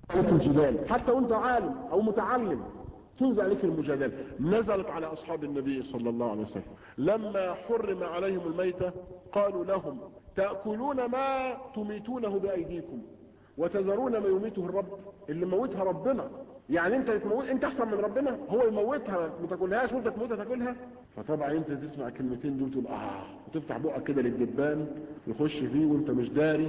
عليك الجدال حتى وانت عالم او متعلم تنزل عليك المجادلة نزلت على اصحاب النبي صلى الله عليه وسلم لما حرم عليهم الميتة قالوا لهم تأكلون ما تميتونه بايديكم وتذرون ما يميته الرب اللي موتها ربنا يعني انت تموت انت احسن من ربنا هو يموتها ما تاكلهاش وانت تموتها تاكلها فطبعا انت تسمع الكلمتين دول تقول اه وتفتح بقك كده للدبان يخش فيه وانت مش داري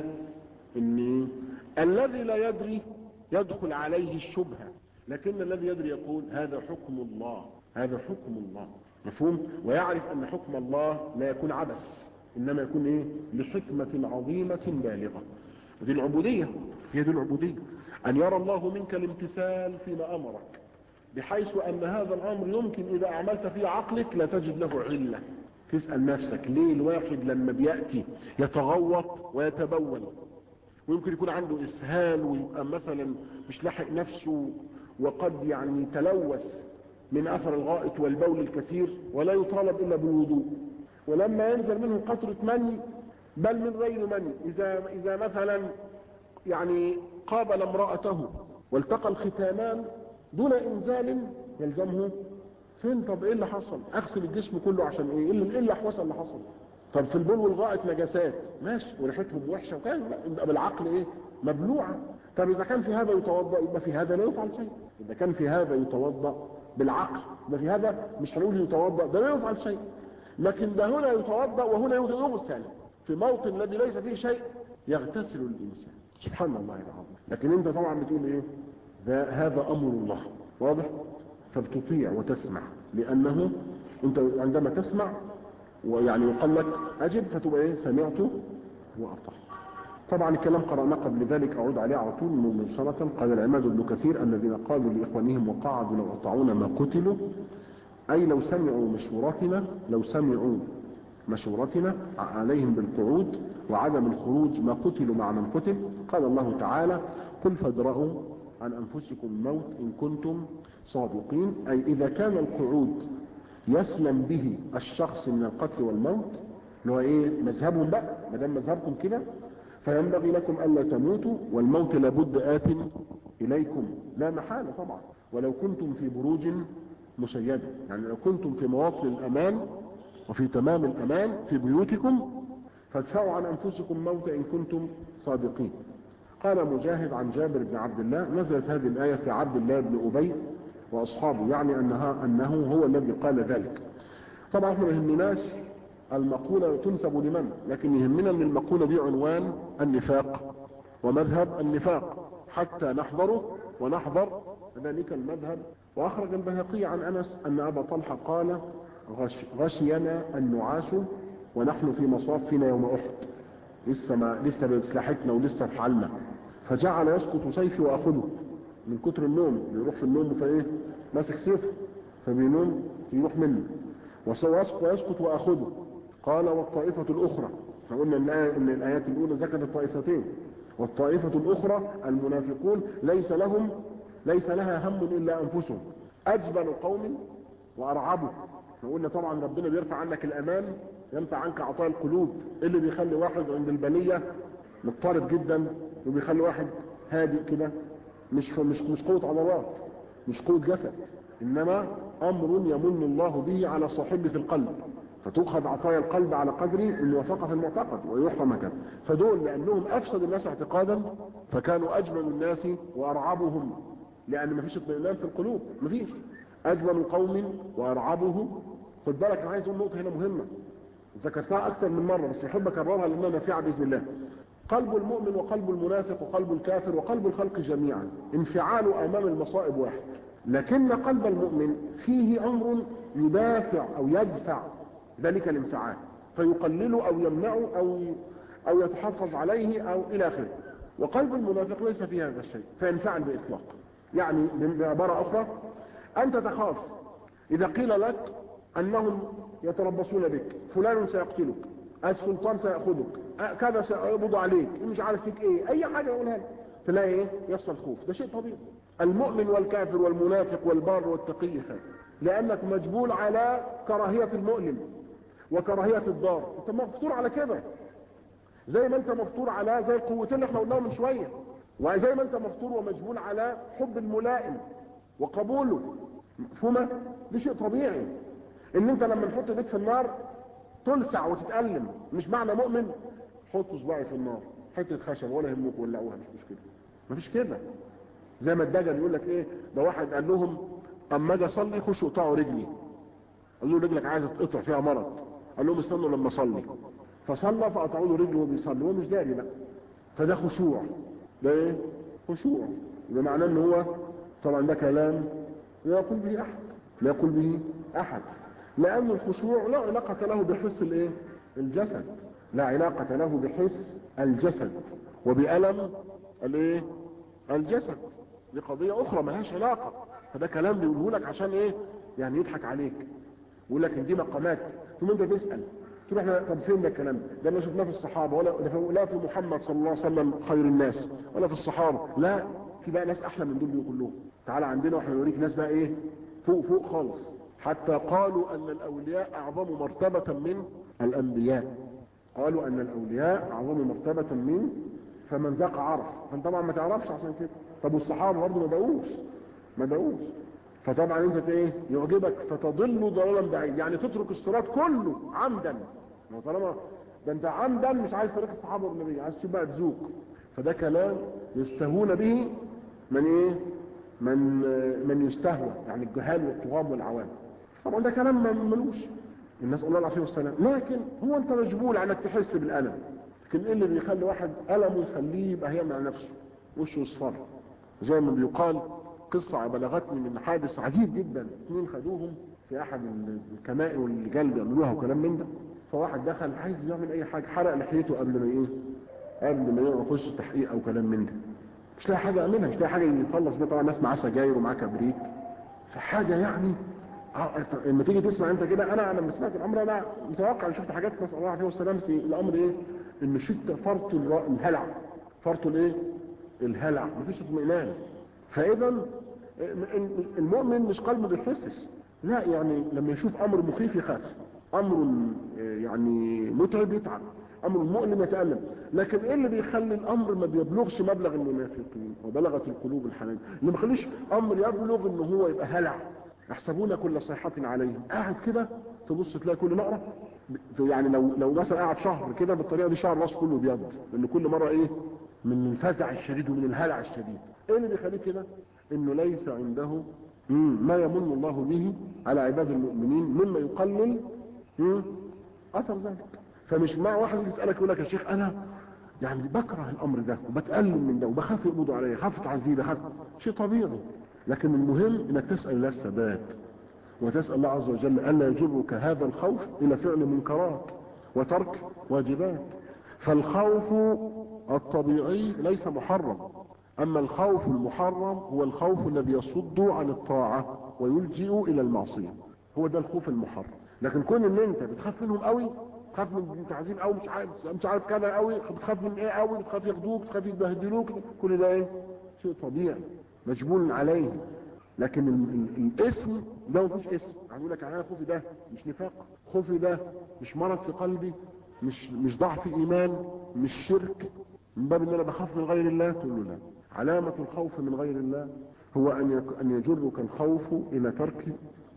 ان الذي لا يدري يدخل عليه الشبهة لكن الذي يدري يقول هذا حكم الله هذا حكم الله مفهوم ويعرف ان حكم الله لا يكون عبث انما يكون ايه لحكمة عظيمة بالغة ودي العبودية هي دي العبودية ان يرى الله منك الامتثال فيما امرك بحيث ان هذا الامر يمكن اذا اعملت فيه عقلك لا تجد له علة تسأل نفسك ليه الواحد لما بيأتي يتغوط ويتبول ويمكن يكون عنده اسهال ويبقى مثلا مش لاحق نفسه وقد يعني تلوث من اثر الغائط والبول الكثير ولا يطالب الا بالوضوء ولما ينزل منه قطرة مني بل من غير مني اذا, إذا مثلا يعني قابل امرأته والتقى الختانان دون انزال يلزمه فين طب ايه اللي حصل اغسل الجسم كله عشان ايه ايه اللي حصل اللي حصل طب في البول والغائط نجاسات ماشي وريحتهم وحشه وكان يبقى بالعقل ايه مبلوعه طب اذا كان في هذا يتوضا يبقى في هذا لا يفعل شيء اذا كان في هذا يتوضا بالعقل يبقى في هذا مش هنقول يتوضا ده لا يفعل شيء لكن ده هنا يتوضا وهنا يغسل في موطن الذي ليس فيه شيء يغتسل الانسان سبحان الله العظيم لكن انت طبعا بتقول ايه ده هذا امر الله واضح فبتطيع وتسمع لانه انت عندما تسمع ويعني يقال لك اجب فتبقى ايه سمعت واطعت طبعا الكلام قرأنا قبل ذلك اعود عليه على طول مباشرة قال العماد بن كثير الذين قالوا لاخوانهم وقعدوا لو اطاعونا ما قتلوا اي لو سمعوا مشورتنا لو سمعوا مشورتنا عليهم بالقعود وعدم الخروج ما قتلوا مع من قتل قال الله تعالى قل فادرأوا عن انفسكم الموت ان كنتم صادقين اي اذا كان القعود يسلم به الشخص من القتل والموت اللي هو ايه مذهبهم بقى ما دام مذهبكم كده فينبغي لكم الا تموتوا والموت لابد ات اليكم لا محاله طبعا ولو كنتم في بروج مشيده يعني لو كنتم في مواطن الامان وفي تمام الامان في بيوتكم فادفعوا عن انفسكم الموت ان كنتم صادقين قال مجاهد عن جابر بن عبد الله نزلت هذه الايه في عبد الله بن ابي واصحابه يعني انها انه هو الذي قال ذلك طبعا احنا ما يهمناش المقولة تنسب لمن لكن يهمنا ان المقولة دي عنوان النفاق ومذهب النفاق حتى نحضره ونحضر ذلك المذهب واخرج البهقي عن انس ان ابا طلحة قال غش غشينا النعاس ونحن في مصافنا يوم احد لسه ما لسه بسلاحتنا ولسه في حالنا فجعل يسقط سيفي واخذه من كتر النوم بيروح في النوم فايه ماسك سيفه فبينوم يروح منه وسيسقط ويسقط واخذه قال والطائفة الاخرى احنا قلنا ان الايات الاولى ذكرت الطائفتين والطائفة الاخرى المنافقون ليس لهم ليس لها هم الا انفسهم اجبن قوم وارعبوا احنا قلنا طبعا ربنا بيرفع عنك الامان ينفع عنك عطاء القلوب اللي بيخلي واحد عند البلية مضطرب جدا وبيخلي واحد هادئ كده مش مش مش قوة عضلات مش قوة جسد انما امر يمن الله به على صاحبه في القلب فتؤخذ عطايا القلب على قدر الموافقة في المعتقد ويحرم مكان فدول لانهم افسد الناس اعتقادا فكانوا اجمل الناس وارعبهم لان مفيش اطمئنان في القلوب مفيش اجمل قوم وارعبه خد بالك انا عايز اقول نقطة هنا مهمة ذكرتها اكثر من مرة بس يحب اكررها لانها نافعة باذن الله قلب المؤمن وقلب المنافق وقلب الكافر وقلب الخلق جميعا انفعاله امام المصائب واحد لكن قلب المؤمن فيه امر يدافع او يدفع ذلك الانفعال فيقلله او يمنعه او او يتحفظ عليه او الى اخره وقلب المنافق ليس فيه هذا الشيء فينفعل باطلاق يعني بعبارة اخرى انت تخاف اذا قيل لك انهم يتربصون بك فلان سيقتلك السلطان سيأخذك كذا سيقبض عليك مش عارف فيك ايه اي حاجة يقولها تلاقي ايه يحصل خوف ده شيء طبيعي المؤمن والكافر والمنافق والبار والتقي خير لانك مجبول على كراهية المؤلم وكراهية الضار انت مفطور على كده زي ما انت مفطور على زي القوتين اللي احنا قلناهم من شوية وزي ما انت مفطور ومجبول على حب الملائم وقبوله مفهومه دي شيء طبيعي ان انت لما نحط ايديك في النار تلسع وتتألم مش معنى مؤمن حط صباعي في النار حته خشب ولا يهمك ولعوها مش مشكله مفيش كده زي ما الدجل يقول لك ايه ده واحد قال لهم اما اجي اصلي خشوا اقطعوا رجلي قال له رجلك عايزه تقطع فيها مرض قال لهم استنوا لما اصلي فصلى فقطعوا له رجله وهو بيصلي هو مش داري بقى فده خشوع ده ايه خشوع ده معناه ان هو طبعا ده كلام لا يقول به احد لا يقول به احد لان الخشوع لا علاقه له بحس الايه الجسد لا علاقه له بحس الجسد وبألم الايه الجسد دي قضيه اخرى ملهاش علاقه فده كلام بيقوله لك عشان ايه يعني يضحك عليك يقول لك ان دي مقامات ثم انت تسال تقول احنا طب فين ده الكلام ده ما شفناه في الصحابه ولا لا في محمد صلى الله عليه وسلم خير الناس ولا في الصحابه لا في بقى ناس احلى من دول كلهم تعالى عندنا واحنا نوريك ناس بقى ايه فوق فوق خالص حتى قالوا ان الاولياء اعظم مرتبه من الانبياء قالوا ان الاولياء اعظم مرتبه من فمن ذاق عرف فانت طبعا ما تعرفش عشان كده طب والصحابه برضه ما دقوش ما دقوش فطبعا انت ايه يعجبك فتضل ضلالا بعيد يعني تترك الصراط كله عمدا ما طالما ده انت عمدا مش عايز طريق الصحابه والنبي عايز تشوف بقى تذوق فده كلام يستهون به من ايه من من يستهوى يعني الجهال والطغام والعوام طبعا ده كلام ملوش الناس الله العافيه والسلام لكن هو انت مجبول على انك تحس بالالم لكن ايه اللي بيخلي واحد المه يخليه يبقى هيعمل على نفسه وشه يصفر زي ما بيقال قصة بلغتني من حادث عجيب جدا اثنين خدوهم في احد الكمائن والرجال بيعملوها وكلام من ده فواحد دخل عايز يعمل اي حاجة حرق لحيته قبل ما ايه قبل ما يخش تحقيق او كلام من ده مش لاقي حاجة يعملها مش لاقي حاجة يخلص بيها طبعا ناس معاه سجاير ومعاه كبريت فحاجة يعني لما تيجي تسمع انت كده انا لما سمعت الامر انا متوقع شفت حاجات نسال الله عليه والسلام الامر ايه ان شده فرط الهلع فرط الايه الهلع مفيش اطمئنان فاذا المؤمن مش قلبه بيحسس لا يعني لما يشوف امر مخيف يخاف امر يعني متعب يتعب امر مؤلم يتألم لكن ايه اللي بيخلي الامر ما بيبلغش مبلغ المنافقين وبلغت القلوب الحنان اللي ما يخليش امر يبلغ ان هو يبقى هلع يحسبون كل صيحة عليهم قاعد كده تبص تلاقي كل نقرة يعني لو لو مثلا قاعد شهر كده بالطريقة دي شعر راسه كله ابيض لان كل مرة ايه من الفزع الشديد ومن الهلع الشديد ايه اللي بيخليه كده انه ليس عنده ما يمن الله به على عباد المؤمنين مما يقلل اثر ذلك فمش مع واحد يجي يسالك يقول لك يا شيخ انا يعني بكره الامر ده وبتألم من ده وبخاف يقبضوا عليا خاف تعذيب خاف شيء طبيعي لكن المهم انك تسال الله الثبات وتسال الله عز وجل الا يجرك هذا الخوف الى فعل منكرات وترك واجبات فالخوف الطبيعي ليس محرم اما الخوف المحرم هو الخوف الذي يصد عن الطاعة ويلجئ الى المعصية هو ده الخوف المحرم لكن كون ان انت بتخاف منهم قوي بتخاف من تعذيب قوي مش عارف مش عارف كذا قوي بتخاف من ايه قوي بتخاف ياخدوك بتخاف يبهدلوك كل ده ايه شيء طبيعي مجبول عليه لكن ال ال الاسم ده مفيش اسم هقول لك انا خوفي ده مش نفاق خوفي ده مش مرض في قلبي مش مش ضعف ايمان مش شرك من باب ان انا بخاف من غير الله تقول له لا علامة الخوف من غير الله هو ان ان يجرك الخوف الى ترك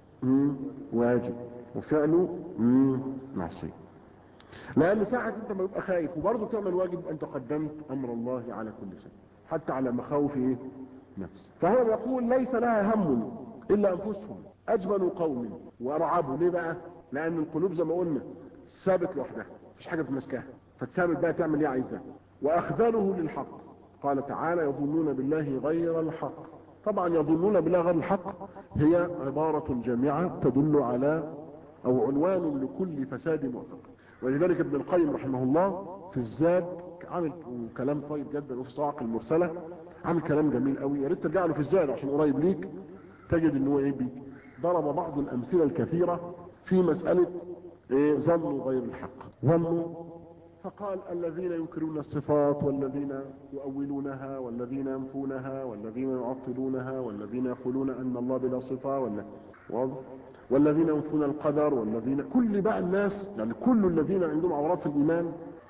واجب وفعله معصيه لان ساعة انت ما يبقى خايف وبرضه تعمل واجب انت قدمت امر الله على كل شيء حتى على مخاوف ايه نفس فهو يقول ليس لها هم الا انفسهم اجملوا قوم وارعبوا ليه بقى لان القلوب زي ما قلنا ثابت لوحدها مفيش حاجه في مسكها فتثابت بقى تعمل ايه عايزاه واخذله للحق قال تعالى يظنون بالله غير الحق طبعا يظنون بالله غير الحق هي عبارة جامعة تدل على او عنوان لكل فساد معتقد ولذلك ابن القيم رحمه الله في الزاد عامل كلام طيب جدا وفي صواعق المرسلة عامل كلام جميل قوي يا ريت ترجع له في الزاد عشان قريب ليك تجد ان هو ايه بي ضرب بعض الامثله الكثيره في مساله ايه ظنوا غير الحق ظنوا فقال الذين ينكرون الصفات والذين يؤولونها والذين ينفونها والذين يعطلونها والذين يقولون ان الله بلا صفه ولا واضح والذين ينفون القدر والذين كل بقى الناس يعني كل الذين عندهم عورات في الايمان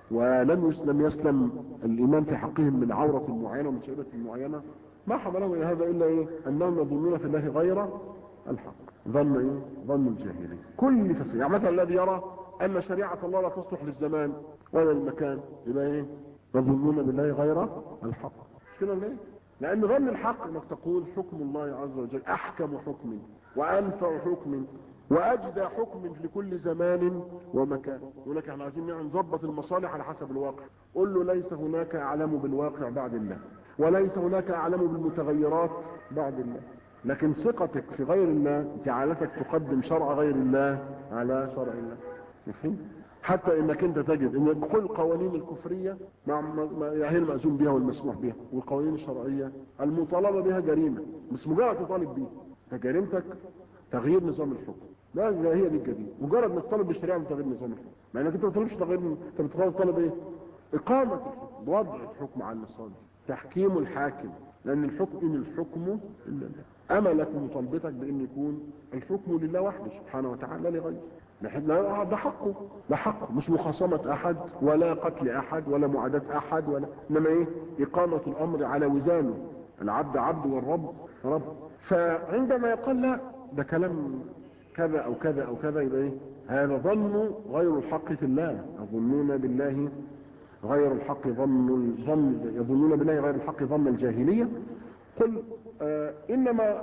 ولم لم يسلم الايمان في حقهم من عورة معينة ومن شعبة معينة ما حملهم الى هذا الا ايه انهم يظنون في الله غير الحق ظن ايه ظن الجاهلين كل فسيح يعني مثلا الذي يرى ان شريعة الله لا تصلح للزمان ولا للمكان يبقى ايه يظنون بالله غير الحق مش كده ليه لان ظن الحق انك تقول حكم الله عز وجل احكم حكم وانفع حكم واجدى حكم لكل زمان ومكان يقول لك احنا عايزين نظبط المصالح على حسب الواقع قل له ليس هناك اعلم بالواقع بعد الله وليس هناك اعلم بالمتغيرات بعد الله لكن ثقتك في غير الله جعلتك تقدم شرع غير الله على شرع الله مفهوم حتى انك انت تجد ان كل القوانين الكفرية مع هي المأزوم بها والمسموح بها والقوانين الشرعية المطالبة بها جريمة مش مجرد تطالب بيها فجريمتك تغيير نظام الحكم لا هي دي الجديد مجرد انك تطالب بالشريعه بتغيير نظام الحكم مع انك انت ما بتطالبش تغيير انت بتطالب طلب ايه اقامه الحكم وضع الحكم على المصالح تحكيم الحاكم لان الحكم ان الحكم الا املك مطالبتك بان يكون الحكم لله وحده سبحانه وتعالى لغيره ده حقه ده حقه مش مخاصمة احد ولا قتل احد ولا معاداة احد ولا انما ايه اقامة الامر على وزانه العبد عبد والرب رب فعندما يقال لا ده كلام كذا او كذا او كذا يبقى ايه هذا ظن غير الحق في الله يظنون بالله غير الحق ظن الظن يظنون بالله غير الحق ظن الجاهلية قل آه انما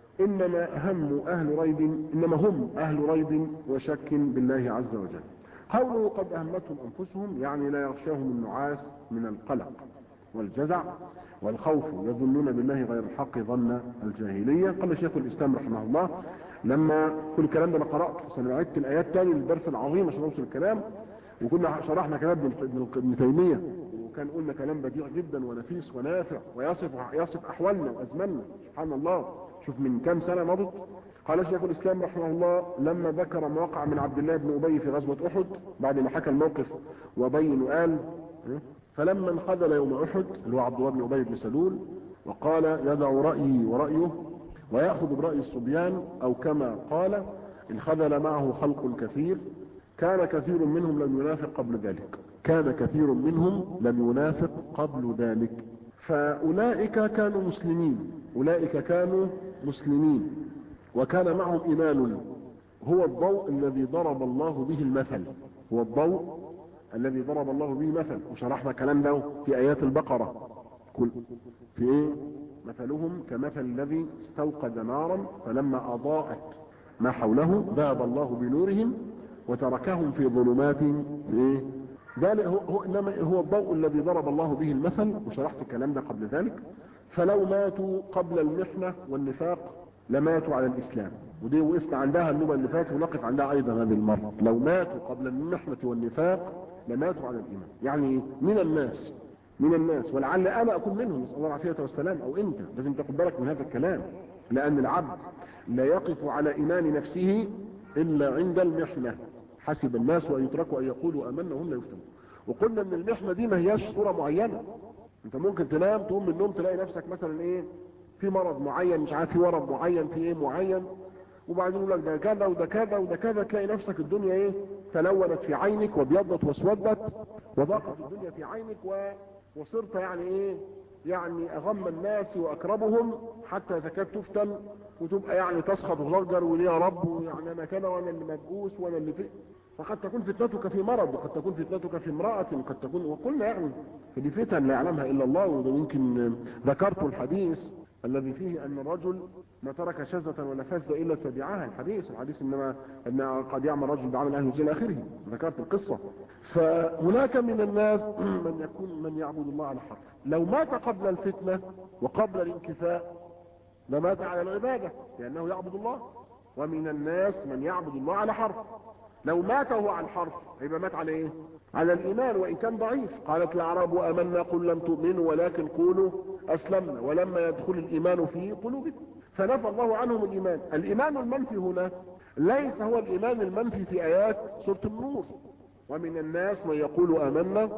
انما هم اهل ريب انما هم اهل ريب وشك بالله عز وجل قوله قد اهمتهم انفسهم يعني لا يغشاهم النعاس من القلق والجزع والخوف يظنون بالله غير الحق ظن الجاهلية قال شيخ الاسلام رحمه الله لما كل الكلام ده انا قرأته سنعدت الايات تاني للدرس العظيم عشان اوصل الكلام وكنا شرحنا كلام ابن تيمية وكان قلنا كلام بديع جدا ونفيس ونافع ويصف يصف احوالنا وازماننا سبحان الله شوف من كام سنة مضت قال شيخ الاسلام رحمه الله لما ذكر ما وقع من عبد الله بن ابي في غزوة احد بعد ما حكى الموقف وبين وقال فلما انخذل يوم احد اللي هو عبد الله بن ابي بن سلول وقال يدع رايي ورايه وياخذ براي الصبيان او كما قال انخذل معه خلق كثير كان كثير منهم لم ينافق قبل ذلك كان كثير منهم لم ينافق قبل ذلك فاولئك كانوا مسلمين اولئك كانوا مسلمين وكان معهم ايمان هو الضوء الذي ضرب الله به المثل هو الضوء الذي ضرب الله به مثل وشرحنا كلام ده في ايات البقرة كل في ايه مثلهم كمثل الذي استوقد نارا فلما اضاءت ما حوله ذهب الله بنورهم وتركهم في ظلمات ايه ذلك هو, هو, إنما هو الضوء الذي ضرب الله به المثل وشرحت الكلام ده قبل ذلك فلو ماتوا قبل المحنة والنفاق لماتوا على الإسلام ودي وقفنا عندها النوبة اللي فاتت ونقف عندها أيضا هذه المرة لو ماتوا قبل المحنة والنفاق لماتوا على الإيمان يعني من الناس من الناس ولعل أنا أكون منهم نسأل الله العافية والسلام أو أنت لازم تاخد بالك من هذا الكلام لأن العبد لا يقف على إيمان نفسه إلا عند المحنة حسب الناس وأن يتركوا أن يقولوا أمنا وهم لا يفتنون وقلنا ان المحنة دي ما هياش صورة معينة انت ممكن تنام تقوم من النوم تلاقي نفسك مثلا ايه في مرض معين مش عارف في ورم معين في ايه معين وبعدين يقول لك ده كذا وده كذا وده كذا تلاقي نفسك الدنيا ايه تلونت في عينك وابيضت واسودت وضاقت الدنيا في عينك و... وصرت يعني ايه يعني اغم الناس واكرمهم حتى تكاد تفتن وتبقى يعني تسخط وتضجر وليه يا رب ويعني انا كده وانا اللي مبؤوس وانا اللي في فقد تكون فتنتك في مرض وقد تكون فتنتك في امرأة وقد تكون وقلنا يعني فدي فتن لا يعلمها الا الله وده يمكن ذكرت الحديث الذي فيه ان الرجل ما ترك شزة ولا فز الا تبعها الحديث الحديث انما ان قد يعمل رجل بعمل اهل الى اخره ذكرت القصة فهناك من الناس من يكون من يعبد الله على حرف لو مات قبل الفتنة وقبل الانكفاء لمات على العبادة لانه يعبد الله ومن الناس من يعبد الله على حرف لو مات هو على الحرف يبقى مات على ايه على الايمان وان كان ضعيف قالت الاعراب امنا قل لم تؤمنوا ولكن قولوا اسلمنا ولما يدخل الايمان في قلوبكم فنفى الله عنهم الايمان الايمان المنفي هنا ليس هو الايمان المنفي في ايات سوره النور ومن الناس من يقول امنا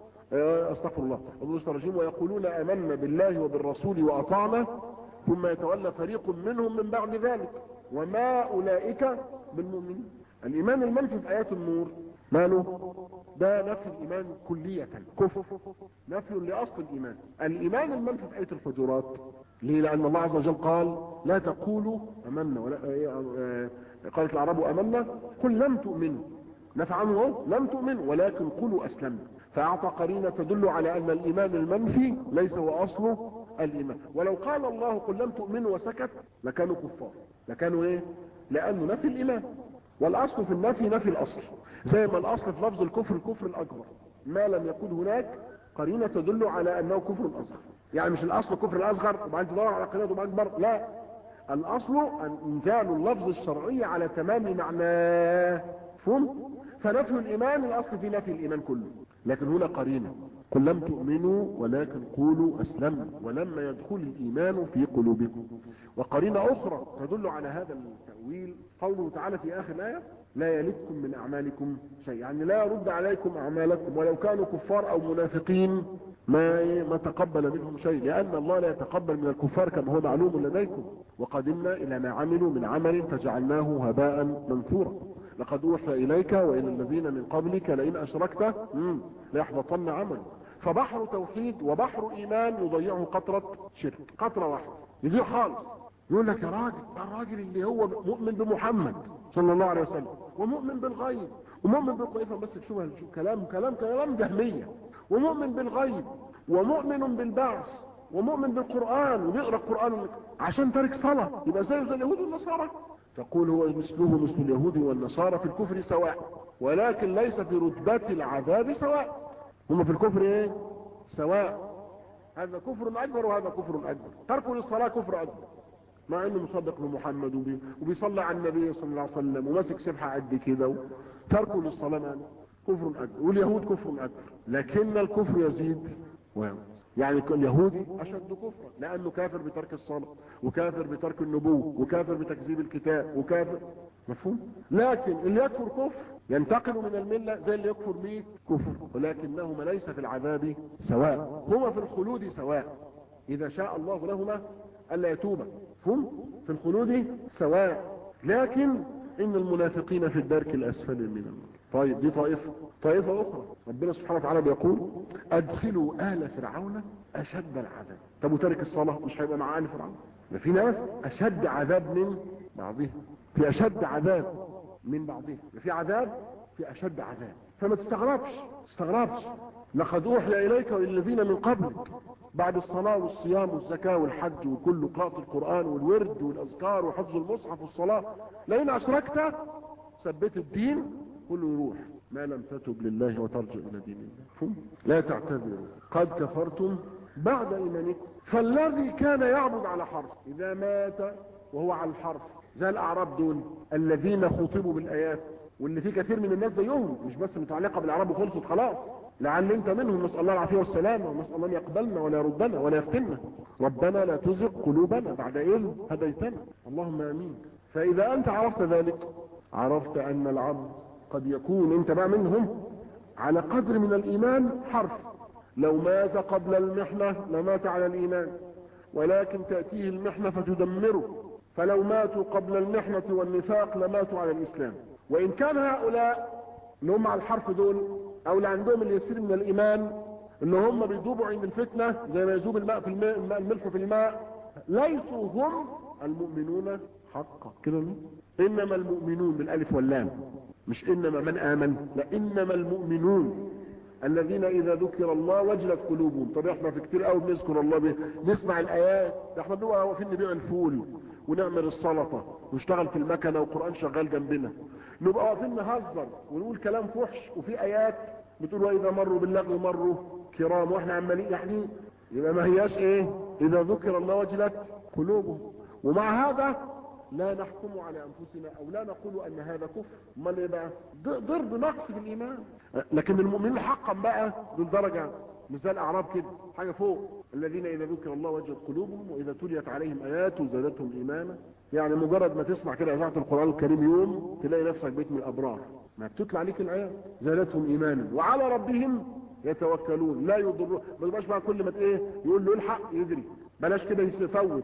استغفر الله الله الرجيم ويقولون امنا بالله وبالرسول واطعنا ثم يتولى فريق منهم من بعد ذلك وما اولئك بالمؤمنين الايمان المنفي في ايات النور ماله ده نفي الايمان كلية كفر نفي لاصل الايمان الايمان المنفي في ايه الحجرات ليه لان الله عز وجل قال لا تقولوا امنا ولا قالت العرب امنا قل لم تؤمنوا نفع عنه لم تؤمنوا ولكن قولوا اسلمنا فاعطى قرينة تدل على ان الايمان المنفي ليس هو اصله الايمان ولو قال الله قل لم تؤمنوا وسكت لكانوا كفار لكانوا ايه لانه نفي الايمان والاصل في النفي نفي الاصل زي ما الاصل في لفظ الكفر الكفر الاكبر ما لم يكن هناك قرينة تدل على انه كفر اصغر يعني مش الاصل كفر الاصغر وبعدين تدور على قرينة اكبر لا الاصل ان انزال اللفظ الشرعي على تمام معناه فهم فنفي الايمان الاصل في نفي الايمان كله لكن هنا قرينة قل لم تؤمنوا ولكن قولوا اسلمنا ولما يدخل الايمان في قلوبكم وقرينة اخرى تدل على هذا التأويل قوله تعالى في اخر الايه لا يلدكم من اعمالكم شيء يعني لا يرد عليكم اعمالكم ولو كانوا كفار او منافقين ما ما تقبل منهم شيء لان الله لا يتقبل من الكفار كما هو معلوم لديكم وقدمنا الى ما عملوا من عمل فجعلناه هباء منثورا لقد اوحي اليك والى الذين من قبلك لئن اشركت ليحبطن عملك فبحر توحيد وبحر ايمان يضيعه قطرة شرك قطرة واحدة يضيع خالص يقول لك يا راجل الراجل اللي هو مؤمن بمحمد صلى الله عليه وسلم ومؤمن بالغيب ومؤمن بالطائفة بس تشوفها كلام كلام كلام جهمية ومؤمن بالغيب ومؤمن بالبعث ومؤمن بالقرآن وبيقرأ القرآن عشان تارك صلاة يبقى زيه زي اليهود والنصارى تقول هو مثله مثل اليهود والنصارى في الكفر سواء ولكن ليس في رتبة العذاب سواء هم في الكفر ايه سواء هذا كفر اكبر وهذا كفر اكبر تركه للصلاة كفر اكبر مع انه مصدق بمحمد وبي وبيصلي على النبي صلى الله عليه وسلم وماسك سبحة قد كده تركه للصلاة معنى كفر اكبر واليهود كفر اكبر لكن الكفر يزيد وينقص يعني اليهودي اشد كفرا لانه كافر بترك الصلاة وكافر بترك النبوة وكافر بتكذيب الكتاب وكافر مفهوم لكن اللي يكفر كفر ينتقل من الملة زي اللي يكفر 100 كفر ولكنهما ليس في العذاب سواء هما في الخلود سواء اذا شاء الله لهما الا يتوبا فهم في الخلود سواء لكن ان المنافقين في الدرك الاسفل من النار طيب دي طائفة طائفة اخرى ربنا سبحانه وتعالى بيقول ادخلوا آل فرعون اشد العذاب طب وترك الصلاة مش هيبقى مع آل فرعون ده في ناس اشد عذاب من بعضهم في اشد عذاب من بعضهم في عذاب في اشد عذاب فما تستغربش تستغربش لقد اوحي اليك والى الذين من قبلك بعد الصلاة والصيام والزكاة والحج وكل قراءة القرآن والورد والاذكار وحفظ المصحف والصلاة لئن اشركت ثبت الدين كله يروح ما لم تتب لله وترجع الى دين الله لا تعتذروا قد كفرتم بعد ايمانكم فالذي كان يعبد على حرف اذا مات وهو على الحرف زي الاعراب دول الذين خطبوا بالايات واللي في كثير من الناس زيهم مش بس متعلقه بالاعراب وخلصت خلاص لعل انت منهم نسال الله العافيه والسلامه ونسال الله ان يقبلنا ولا يردنا ولا يفتنا ربنا لا تزغ قلوبنا بعد اذ هديتنا اللهم امين فاذا انت عرفت ذلك عرفت ان العبد قد يكون انت بقى منهم على قدر من الايمان حرف لو مات قبل المحنة لمات على الايمان ولكن تأتيه المحنة فتدمره فلو ماتوا قبل المحنة والنفاق لماتوا على الاسلام وان كان هؤلاء اللي هم على الحرف دول او اللي عندهم اليسير من الايمان ان هم بيذوبوا عند الفتنة زي ما يذوب الماء في الماء الملح في الماء ليسوا هم المؤمنون حقا كده انما المؤمنون بالالف واللام مش انما من امن لا انما المؤمنون الذين اذا ذكر الله وجلت قلوبهم طب احنا في كتير قوي بنذكر الله بيه. نسمع الايات ده احنا بنبقى واقفين نبيع الفول ونعمل السلطه ونشتغل في المكنه والقران شغال جنبنا نبقى واقفين نهزر ونقول كلام فحش وفي ايات بتقول واذا مروا باللغو مروا كرام واحنا عمالين يعني يبقى ما هياش ايه اذا ذكر الله وجلت قلوبهم ومع هذا لا نحكم على انفسنا او لا نقول ان هذا كفر امال ايه بقى ضرب نقص في الايمان لكن المؤمنين حقا بقى دول درجه مش زي الاعراب كده حاجه فوق الذين اذا ذكر الله وجلت قلوبهم واذا تليت عليهم اياته زادتهم ايمانا يعني مجرد ما تسمع كده اذاعه القران الكريم يوم تلاقي نفسك بيت من الابرار ما بتطلع عليك الايات زادتهم ايمانا وعلى ربهم يتوكلون لا يضرون ما تبقاش بقى كل ما ايه يقول له الحق يجري بلاش كده يفوت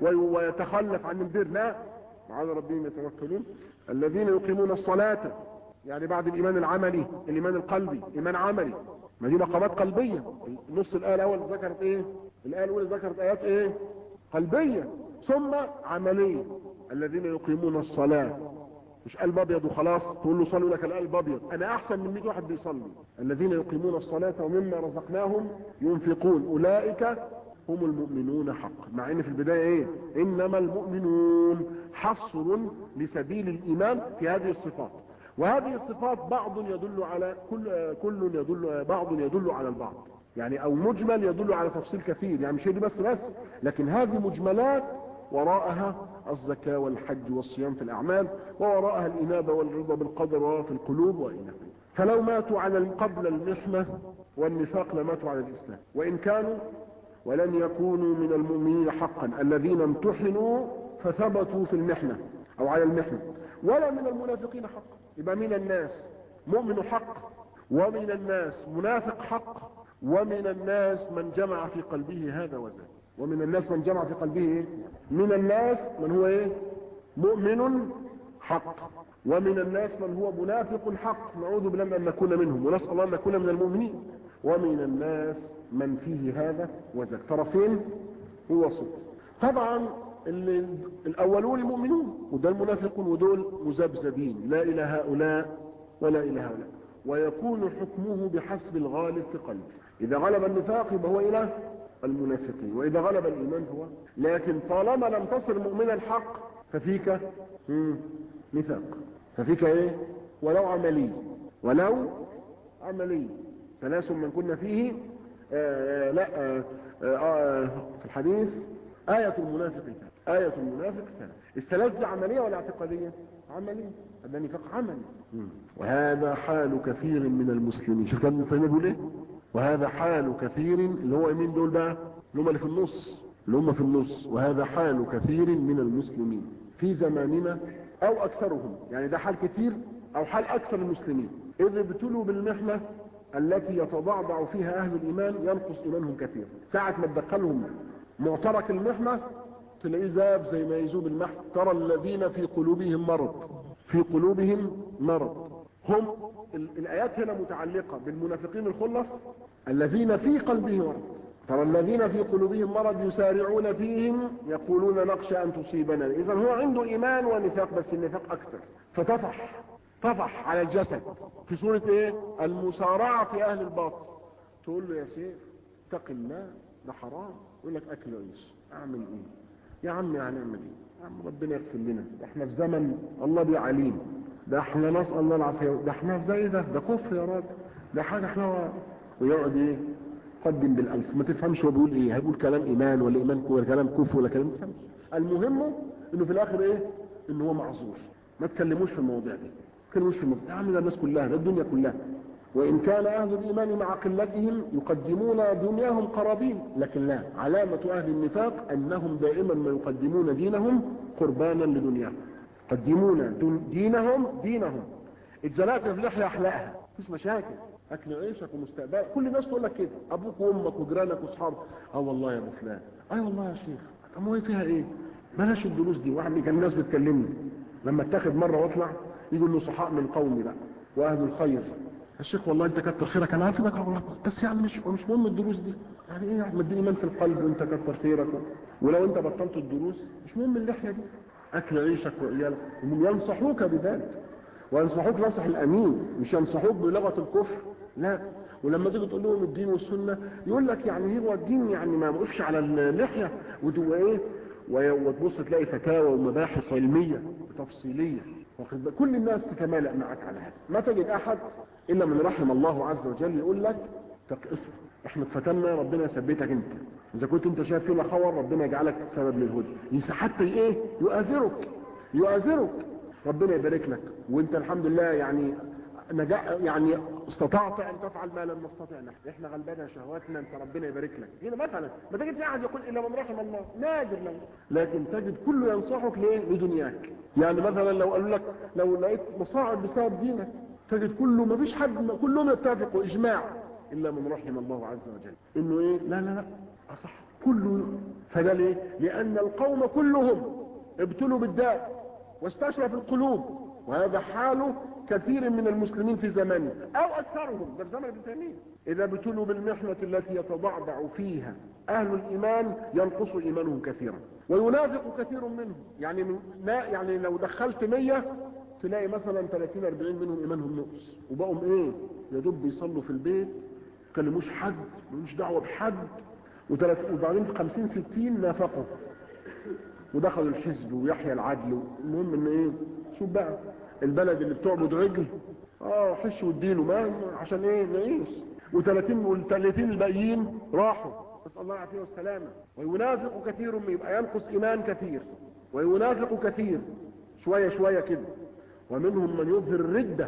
ويتخلف عن البر لا على ربهم يتوكلون الذين يقيمون الصلاة يعني بعد الايمان العملي الايمان القلبي ايمان عملي ما دي مقامات قلبية نص الآية الأول ذكرت ايه الآية الأولى ذكرت آيات ايه قلبية ثم عملية الذين يقيمون الصلاة مش قلب ابيض وخلاص تقول له صلوا لك القلب ابيض انا احسن من 100 واحد بيصلي الذين يقيمون الصلاة ومما رزقناهم ينفقون اولئك هم المؤمنون حقا مع ان في البداية ايه انما المؤمنون حصر لسبيل الايمان في هذه الصفات وهذه الصفات بعض يدل على كل كل يدل بعض يدل على البعض يعني او مجمل يدل على تفصيل كثير يعني مش دي بس بس لكن هذه مجملات وراءها الزكاة والحج والصيام في الأعمال ووراءها الإنابة والرضا بالقدر وفي القلوب وإلى فلو ماتوا على قبل المحنة والنفاق لماتوا على الإسلام وإن كانوا ولن يكونوا من المؤمنين حقا الذين امتحنوا فثبتوا في المحنة أو على المحنة ولا من المنافقين حقا يبقى من الناس مؤمن حق ومن الناس منافق حق ومن الناس من جمع في قلبه هذا وذاك ومن الناس من جمع في قلبه ايه من الناس من هو ايه مؤمن حق ومن الناس من هو منافق حق نعوذ بالله ان نكون منهم ونسال الله ان نكون من المؤمنين ومن الناس من فيه هذا وذاك طرفين ووسط طبعا الاولون المؤمنون وده المنافقون ودول مذبذبين لا الى هؤلاء ولا الى هؤلاء ويكون حكمه بحسب الغالب في قلبه اذا غلب النفاق يبقى هو الى المنافقين واذا غلب الايمان هو لكن طالما لم تصل مؤمنا الحق ففيك نفاق ففيك ايه ولو عملي ولو عملي ثلاث من كنا فيه آآ لا آآ آآ في الحديث آية المنافق آية المنافق ثلاث الثلاث دي عملية ولا اعتقادية عملية هذا نفاق عملي وهذا حال كثير من المسلمين شوف كان ابن بيقول ايه وهذا حال كثير اللي هو مين دول بقى اللي هم اللي في النص اللي هم في النص وهذا حال كثير من المسلمين في زماننا او اكثرهم يعني ده حال كثير او حال اكثر المسلمين اذ ابتلوا بالمحنة التي يتضعضع فيها اهل الايمان ينقص ايمانهم كثير ساعة ما تدخلهم معترك المحنة تلاقيه ذاب زي ما يذوب المحن ترى الذين في قلوبهم مرض في قلوبهم مرض هم الآيات هنا متعلقة بالمنافقين الخلص الذين في قلبهم مرض ترى الذين في قلوبهم مرض يسارعون فيهم يقولون نخشى أن تصيبنا إذا هو عنده إيمان ونفاق بس النفاق أكثر فطفح طفح على الجسد في صورة إيه المسارعة في أهل الباطل تقول له يا سيف اتق الله ده حرام يقول لك أكل عيش أعمل إيه يا عم هنعمل إيه يا عم ربنا يغفر لنا احنا في زمن الله بيه عليم ده احنا نسأل الله العافية ده احنا في زي ده ده كفر يا راجل ده حاجة احنا و... ويقعد ايه قدم بالالف ما تفهمش هو بيقول ايه هيقول كلام ايمان ولا ايمان ولا كلام كفر ولا كلام تفهمش المهم انه في الاخر ايه انه هو معذور ما تكلموش في المواضيع دي ما تكلموش في المواضيع عامل الناس كلها ده الدنيا كلها وإن كان أهل الإيمان مع قلتهم يقدمون دنياهم قرابين لكن لا علامة أهل النفاق أنهم دائما ما يقدمون دينهم قربانا لدنياهم يقدمون دينهم دينهم اتزنقت في لحية أحلاقها مفيش مشاكل أكل عيشك ومستقبلك كل الناس تقول لك كده أبوك وأمك وجيرانك وأصحابك أه والله يا أبو فلان أي والله يا شيخ طب هو فيها إيه؟ بلاش الدروس دي واحد كان الناس بتكلمني لما اتاخد مرة واطلع يجوا النصحاء من قومي بقى وأهل الخير يا شيخ والله انت كتر خيرك انا عارف انك بس يعني مش مش مهم الدروس دي يعني ايه يا احمد دي ايمان في القلب وانت كتر خيرك ولو انت بطلت الدروس مش مهم اللحيه دي اكل عيشك وعيالك هم ينصحوك بذلك وينصحوك نصح الامين مش ينصحوك بلغه الكفر لا ولما تيجي تقول لهم الدين والسنه يقول لك يعني هو الدين يعني ما وقفش على اللحيه وايه وتبص تلاقي فتاوى ومباحث علميه تفصيليه كل الناس تتمالأ معك على هذا ما تجد احد الا من رحم الله عز وجل يقول لك تقف احنا اتفتنا ربنا يثبتك انت اذا كنت انت شايف فينا خور ربنا يجعلك سبب للهدى حتى ايه يؤازرك يؤازرك ربنا يبارك لك وانت الحمد لله يعني نجا يعني استطعت ان تفعل ما لم نستطع نحن احنا غلبنا شهواتنا انت ربنا يبارك لك هنا مثلا ما تجد احد يقول الا من رحم الله نادر لو لكن تجد كله ينصحك ليه لدنياك يعني مثلا لو قالوا لك لو لقيت مصاعب بسبب دينك تجد كله ما فيش حد كلهم يتفقوا اجماع الا من رحم الله عز وجل انه ايه لا لا لا اصح كله فده ليه لان القوم كلهم ابتلوا بالداء واستشرف القلوب وهذا حال كثير من المسلمين في زمانه او اكثرهم ده في زمن ابن تيميه اذا ابتلوا بالمحنه التي يتضعضع فيها اهل الايمان ينقص ايمانهم كثيرا وينافق كثير منهم يعني من لا يعني لو دخلت 100 تلاقي مثلا 30 40 منهم ايمانهم نقص وبقوا ايه يا دوب بيصلوا في البيت ما كلموش حد ملوش دعوه بحد وبعدين 50 60 نافقوا ودخلوا الحزب ويحيى العدل المهم ان ايه شوف بقى البلد اللي بتعبد عجل اه حش واديله ما عشان ايه نعيش و30 وال30 الباقيين راحوا نسال الله العافيه والسلامه وينافق كثير من يبقى ينقص ايمان كثير وينافق كثير شويه شويه كده ومنهم من يظهر الرده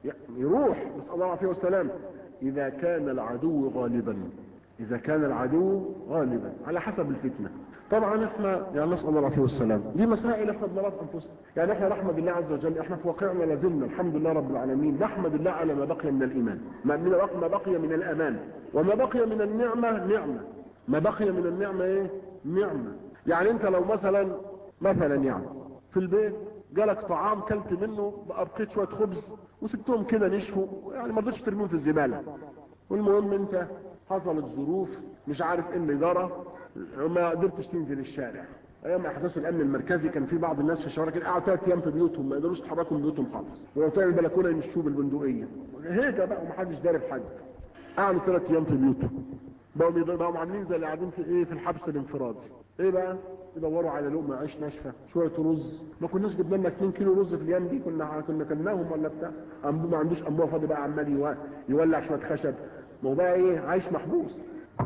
يروح نسال الله العافيه والسلامه اذا كان العدو غالبا اذا كان العدو غالبا على حسب الفتنه طبعا احنا يعني نسال الله العافيه والسلام دي مسائل احنا بنراها انفسنا يعني احنا نحمد الله عز وجل احنا في واقعنا لازلنا الحمد لله رب العالمين نحمد الله على ما بقي من الايمان ما ما بقي من الامان وما بقي من النعمه نعمه ما بقي من النعمه ايه نعمه يعني انت لو مثلا مثلا يعني في البيت جالك طعام كلت منه بقيت شويه خبز وسبتهم كده نشفوا يعني ما رضيتش ترميهم في الزباله والمهم انت حصلت ظروف مش عارف ايه اللي جرى ما قدرتش تنزل الشارع ايام احداث الامن المركزي كان في بعض الناس في الشوارع كده قعدوا ثلاث ايام في بيوتهم ما يقدروش يتحركوا من بيوتهم خالص ولو البلكونه يمشوا بالبندقيه هيك بقى ومحدش داري بحد قعدوا ثلاث ايام في بيوتهم بقوا بقوا عاملين زي اللي قاعدين في ايه في الحبس الانفرادي ايه بقى يدوروا على لقمه عيش ناشفه شويه رز ما كناش جبنا لنا 2 كيلو رز في الايام دي كنا كنا كلناهم ولا بتاع ما عندوش انبوه فاضي بقى عمال يولع شويه خشب ما هو بقى ايه عايش محبوس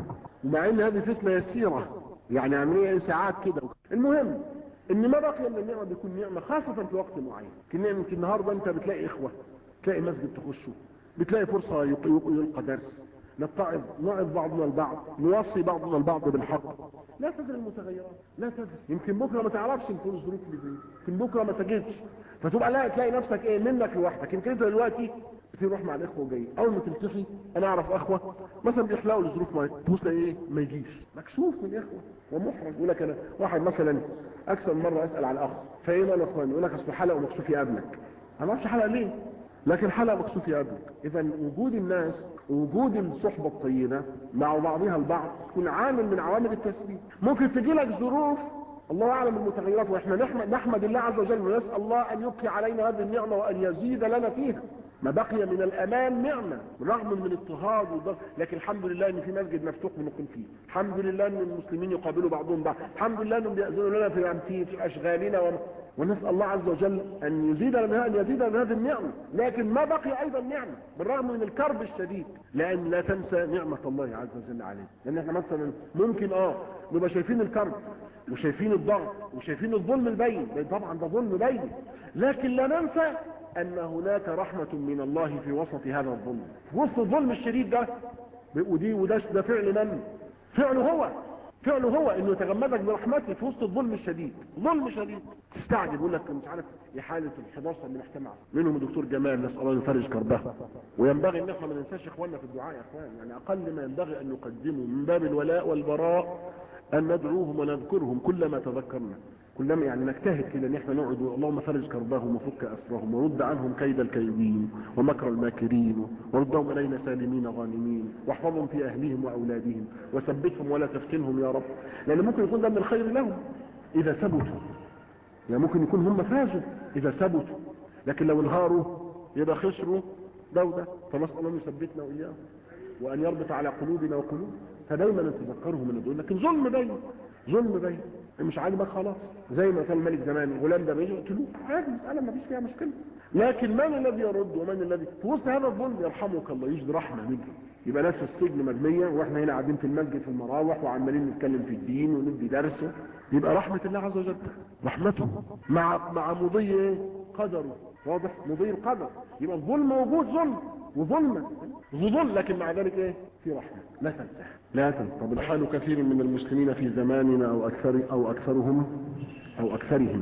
ومع ان هذه فتنه يسيره يعني عمليه ساعات كده المهم ان ما بقي من النعمه بيكون نعمه خاصه في وقت معين كنا يمكن النهارده انت بتلاقي اخوه تلاقي مسجد تخشه بتلاقي فرصه يلقى درس نتعظ نعظ بعضنا البعض نوصي بعضنا البعض بالحق لا تدري المتغيرات لا تدري يمكن بكره ما تعرفش يكون الظروف اللي زي يمكن بكره ما تجدش فتبقى لا تلاقي نفسك ايه منك لوحدك يمكن انت دلوقتي بتروح مع الاخوه وجاي اول ما تلتقي انا اعرف اخوه مثلا بيخلقوا الظروف ما تبص ايه ما يجيش مكشوف من الاخوه ومحرج يقول لك انا واحد مثلا اكثر مره اسال على الاخ فايه انا اخوان يقول لك اصل حلقه ومكشوف يقابلك انا ما اعرفش حلقه ليه لكن حلقه مكشوف يقابلك اذا وجود الناس ووجود الصحبه الطيبه مع بعضها البعض تكون عامل من عوامل التثبيت ممكن تجي لك ظروف الله اعلم المتغيرات واحنا نحمد, نحمد الله عز وجل ونسال الله ان يبقي علينا هذه النعمه وان يزيد لنا فيها ما بقي من الامان نعمه رغم من اضطهاد وضغط لكن الحمد لله ان في مسجد مفتوح بنقيم فيه الحمد لله ان المسلمين يقابلوا بعضهم بعض الحمد لله انهم بيأذنوا لنا في في, في اشغالنا و... ونسال الله عز وجل ان يزيد لنا ان يزيد لنا هذه النعمه لكن ما بقي ايضا نعمه بالرغم من الكرب الشديد لان لا تنسى نعمه الله عز وجل عليك لان احنا مثلا ممكن اه نبقى شايفين الكرب وشايفين الضغط وشايفين الظلم البين طبعا ده ظلم بين لكن لا ننسى ان هناك رحمة من الله في وسط هذا الظلم في وسط الظلم الشديد ده ودي وده ده فعل من فعله هو فعله هو انه يتغمدك برحمته في وسط الظلم الشديد ظلم شديد تستعجب يقول لك مش عارف في حاله ال 11 من احتمال منهم الدكتور جمال نسال الله يفرج كربه وينبغي ان احنا ما ننساش اخواننا في الدعاء يا اخوان يعني اقل ما ينبغي ان نقدمه من باب الولاء والبراء ان ندعوهم ونذكرهم كلما تذكرنا كلما يعني نجتهد كده ان احنا نقعد اللهم فرج كربهم وفك اسرهم ورد عنهم كيد الكيدين ومكر الماكرين وردهم الينا سالمين غانمين واحفظهم في اهليهم واولادهم وثبتهم ولا تفتنهم يا رب لان ممكن يكون ده من الخير لهم اذا ثبتوا يعني ممكن يكون هم فازوا اذا ثبتوا لكن لو انهاروا يبقى خسروا ده وده فنسال الله ان يثبتنا واياهم وان يربط على قلوبنا وقلوب فدايما نتذكرهم من دول لكن ظلم باين ظلم باين مش عاجبك خلاص زي ما كان الملك زمان الغلام ده بيجي يقتلوه عادي مسألة ما فيش فيها مشكلة لكن من الذي يرد ومن الذي في وسط هذا الظلم يرحمك الله يجد رحمة منه يبقى ناس في السجن مرمية واحنا هنا قاعدين في المسجد في المراوح وعمالين نتكلم في الدين وندي درس يبقى رحمة الله عز وجل رحمته مع مع مضي ايه قدره واضح مضي القدر يبقى الظلم موجود ظلم وظلمة ظلم لكن مع ذلك ايه في رحمة لا تنسى لا تنسى طب حال كثير من المسلمين في زماننا او اكثر او اكثرهم او اكثرهم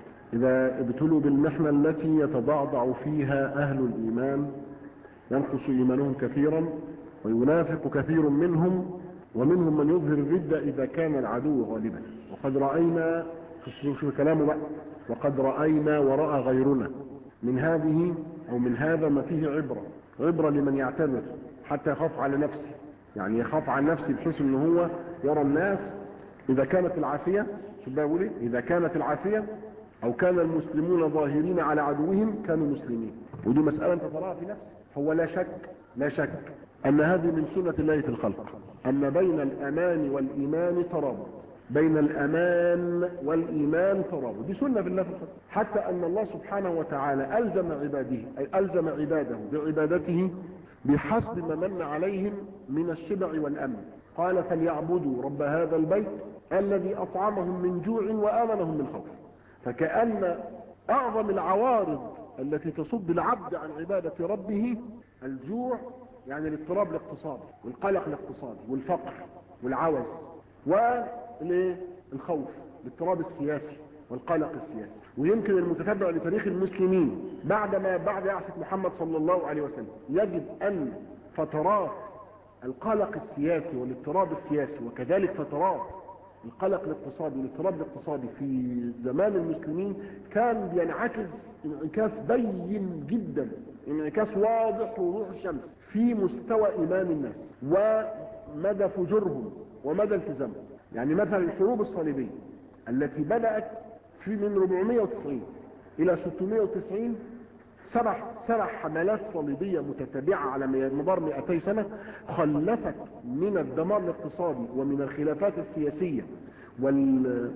اذا ابتلوا بالمحنة التي يتضعضع فيها اهل الايمان ينقص ايمانهم كثيرا وينافق كثير منهم ومنهم من يظهر الردة اذا كان العدو غالبا وقد رأينا في كلامه بقى وقد رأينا ورأى غيرنا من هذه او من هذا ما فيه عبرة عبرة لمن يعتبر حتى يخاف على نفسه يعني يخاف على نفسه بحيث ان هو يرى الناس اذا كانت العافية شو بقى يقول ايه اذا كانت العافية او كان المسلمون ظاهرين على عدوهم كانوا مسلمين ودي مسألة انت تراها في نفسك هو لا شك لا شك ان هذه من سنة الله في الخلق ان بين الامان والايمان ترابط بين الامان والايمان ترابط دي سنة بالله في الخلق حتى ان الله سبحانه وتعالى الزم عباده اي الزم عباده بعبادته بحسب ما من عليهم من الشبع والامن قال فليعبدوا رب هذا البيت الذي اطعمهم من جوع وامنهم من خوف فكأن اعظم العوارض التي تصد العبد عن عبادة ربه الجوع يعني الاضطراب الاقتصادي والقلق الاقتصادي والفقر والعوز والخوف الاضطراب السياسي والقلق السياسي ويمكن المتتبع لتاريخ المسلمين بعدما بعد بعثة محمد صلى الله عليه وسلم يجد ان فترات القلق السياسي والاضطراب السياسي وكذلك فترات القلق الاقتصادي والاضطراب الاقتصادي في زمان المسلمين كان بينعكس انعكاس بين جدا انعكاس واضح وضوح الشمس في مستوى ايمان الناس ومدى فجورهم ومدى التزامهم يعني مثلا الحروب الصليبيه التي بدات في من 490 الى 690 سبع سبع حملات صليبية متتابعة على مدار 200 سنة خلفت من الدمار الاقتصادي ومن الخلافات السياسية وال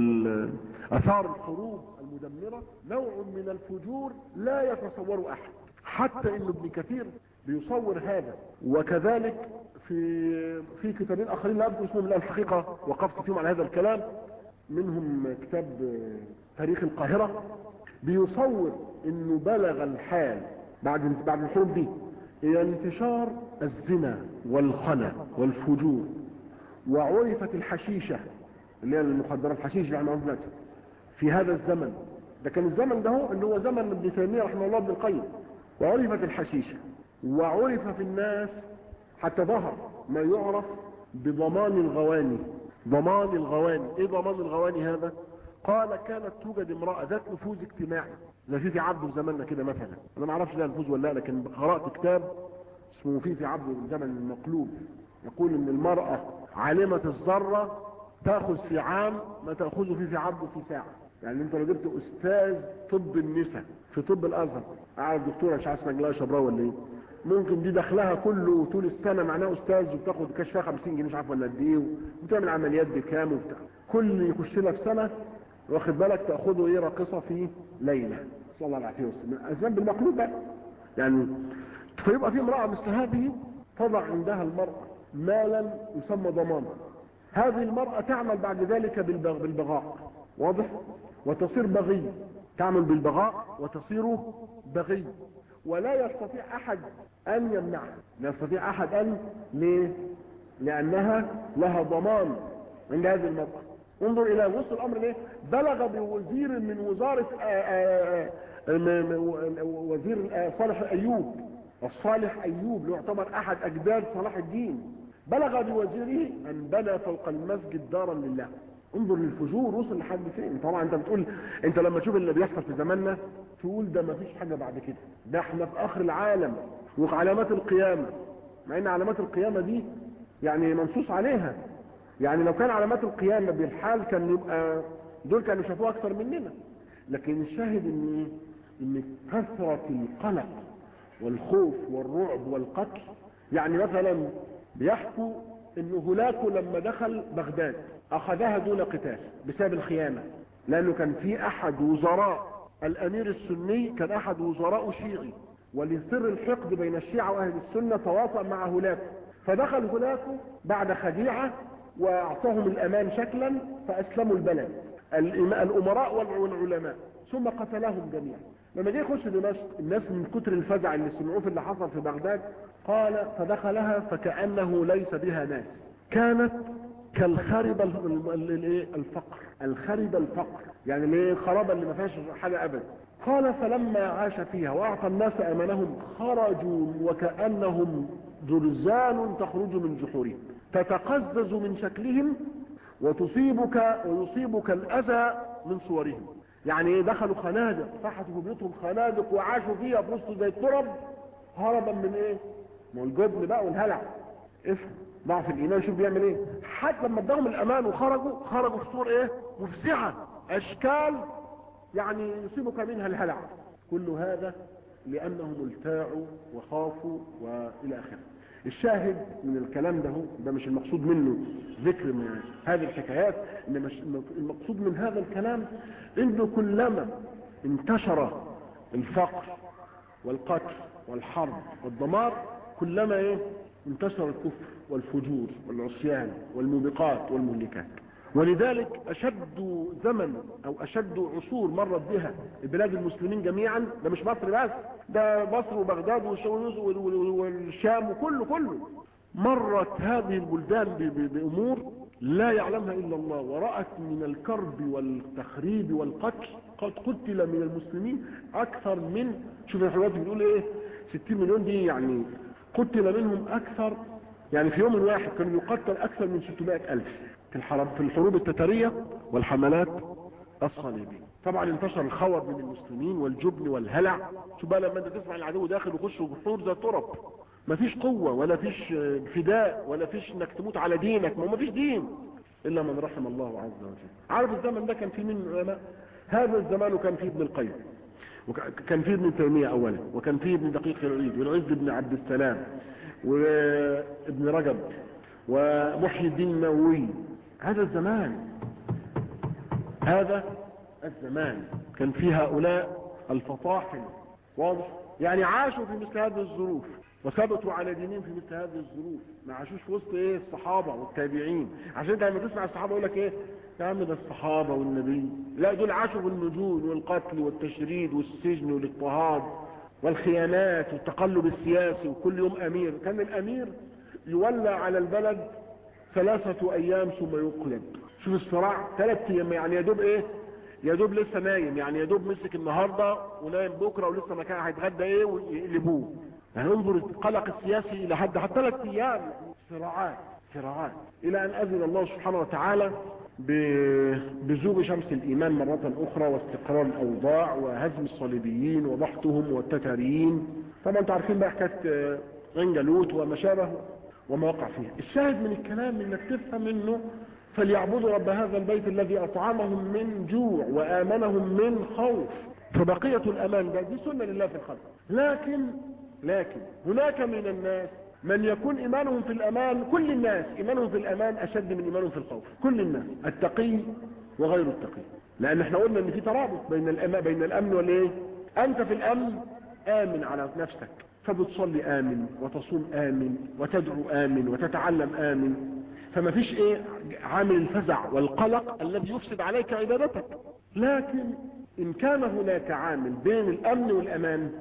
والأثار الحروب المدمرة نوع من الفجور لا يتصور أحد حتى إن ابن كثير بيصور هذا وكذلك في في كتابين آخرين لا أذكر اسمهم لا الحقيقة وقفت فيهم على هذا الكلام منهم كتاب تاريخ القاهرة بيصور انه بلغ الحال بعد بعد الحروب دي الى انتشار الزنا والخنا والفجور وعرفت الحشيشة اللي هي المخدرات الحشيش اللي احنا دلوقتي في هذا الزمن ده كان الزمن ده هو اللي هو زمن ابن تيمية رحمه الله ابن القيم وعرفت الحشيشة وعرف في الناس حتى ظهر ما يعرف بضمان الغواني ضمان الغواني ايه ضمان الغواني هذا قال كانت توجد امرأة ذات نفوذ اجتماعي زي في في عبده في زماننا كده مثلا انا ما اعرفش ده نفوذ ولا لا لكن قرأت كتاب اسمه في في عبده في زمن المقلوب يقول ان المرأة عالمة الذرة تأخذ في عام ما تأخذه في في عبده في ساعة يعني انت لو جبت استاذ طب النساء في طب الازهر اعرف دكتوره مش عارف اسمها جلاله شبراوي ولا ايه ممكن دي دخلها كله طول السنه معناه استاذ وبتاخد كشفها 50 جنيه مش عارف ولا قد ايه وبتعمل عمليات بكام وبتاع كل يخش لها في سنه واخد بالك تاخذه ايه راقصه في ليله صلى الله عليه وسلم اسباب بالمقلوب بقى يعني فيبقى في امراه مثل هذه تضع عندها المراه مالا يسمى ضمان هذه المراه تعمل بعد ذلك بالبغ... بالبغاء واضح وتصير بغي تعمل بالبغاء وتصير بغي ولا يستطيع احد ان يمنعها لا يستطيع احد ان ليه لانها لها ضمان عند هذه المرأة انظر الى وصل الامر ليه بلغ بوزير من وزارة آآ آآ وزير صالح ايوب الصالح ايوب اللي يعتبر احد اجداد صلاح الدين بلغ بوزيره ان بنى فوق المسجد دارا لله انظر للفجور وصل لحد فين طبعا انت بتقول انت لما تشوف اللي بيحصل في زماننا تقول ده مفيش حاجة بعد كده ده احنا في اخر العالم وفي علامات القيامة مع ان علامات القيامة دي يعني منصوص عليها يعني لو كان علامات القيامة بالحال كان يبقى دول كانوا شافوها اكتر مننا لكن الشاهد ان ان كثرة القلق والخوف والرعب والقتل يعني مثلا بيحكوا ان هولاكو لما دخل بغداد اخذها دون قتال بسبب الخيانة لانه كان في احد وزراء الامير السني كان احد وزراء شيعي ولسر الحقد بين الشيعة واهل السنة تواطأ مع هولاكو فدخل هولاكو بعد خديعة واعطاهم الامان شكلا فاسلموا البلد الامراء والعلماء ثم قتلهم جميعا لما جه يخش دمشق الناس من كتر الفزع اللي سمعوه في اللي حصل في بغداد قال فدخلها فكأنه ليس بها ناس كانت كالخرب الفقر الخرب الفقر يعني اللي الخرابة اللي ما فيهاش حاجة ابدا قال فلما عاش فيها واعطى الناس امانهم خرجوا وكأنهم درزان تخرج من جحورهم تتقزز من شكلهم وتصيبك ويصيبك الاذى من صورهم يعني ايه دخلوا خنادق فحتوا في بيوتهم خنادق وعاشوا فيها في وسط زي الترب هربا من ايه ما الجبن بقى والهلع افهم ضعف الايمان شوف بيعمل ايه حتى لما اداهم الامان وخرجوا خرجوا في صور ايه مفزعه اشكال يعني يصيبك منها الهلع كل هذا لانهم التاعوا وخافوا والى اخره الشاهد من الكلام ده هو ده مش المقصود منه ذكر من هذه الحكايات انما المقصود من هذا الكلام انه كلما انتشر الفقر والقتل والحرب والدمار كلما ايه انتشر الكفر والفجور والعصيان والموبقات والمهلكات ولذلك اشد زمن او اشد عصور مرت بها بلاد المسلمين جميعا ده مش مصر بس ده مصر وبغداد والشام وكله كله مرت هذه البلدان بامور لا يعلمها الا الله ورأت من الكرب والتخريب والقتل قد قتل من المسلمين اكثر من شوف الحلوات بيقول ايه 60 مليون دي يعني قتل منهم اكثر يعني في يوم واحد كانوا يقتل اكثر من 600 الف في الحرب في الحروب التتارية والحملات الصليبية طبعا انتشر الخور من المسلمين والجبن والهلع شو بقى لما انت تسمع العدو داخل ويخش جحور زي ترب مفيش قوة ولا فيش فداء ولا فيش انك تموت على دينك ما مفيش دين الا من رحم الله عز وجل عارف الزمن ده كان فيه من العلماء هذا الزمان كان فيه ابن القيم وكان فيه ابن تيمية اولا وكان فيه ابن دقيق العيد والعز بن عبد السلام وابن رجب ومحيي الدين النووي هذا الزمان هذا الزمان كان في هؤلاء الفطاحل واضح يعني عاشوا في مثل هذه الظروف وثبتوا على دينهم في مثل هذه الظروف ما عاشوش في وسط ايه الصحابة والتابعين عشان انت لما تسمع الصحابة يقول لك ايه يا عم ده الصحابة والنبي لا دول عاشوا بالمجون والقتل والتشريد والسجن والاضطهاد والخيانات والتقلب السياسي وكل يوم امير كان الامير يولى على البلد ثلاثة ايام ثم يقلب شوف الصراع ثلاث ايام يعني يا دوب ايه يا دوب لسه نايم يعني يا دوب مسك النهاردة ونايم بكرة ولسه ما كان هيتغدى ايه ويقلبوه يعني انظر القلق السياسي الى حد حتى ثلاث ايام صراعات صراعات الى ان اذن الله سبحانه وتعالى بزوغ شمس الايمان مرة اخرى واستقرار الاوضاع وهزم الصليبيين وضحتهم والتتاريين طبعا انتوا عارفين بقى حكايه عنجلوت وما شابه وما وقع فيه الشاهد من الكلام انك تفهم انه فليعبدوا رب هذا البيت الذي اطعمهم من جوع وامنهم من خوف فبقية الامان ده دي سنة لله في الخلق لكن لكن هناك من الناس من يكون ايمانهم في الامان كل الناس ايمانهم في الامان اشد من ايمانهم في الخوف كل الناس التقي وغير التقي لان احنا قلنا ان في ترابط بين الامن بين الامن والايه انت في الامن امن على نفسك فبتصلي امن وتصوم امن وتدعو امن وتتعلم امن فما فيش ايه عامل الفزع والقلق الذي يفسد عليك عبادتك لكن ان كان هناك عامل بين الامن والامان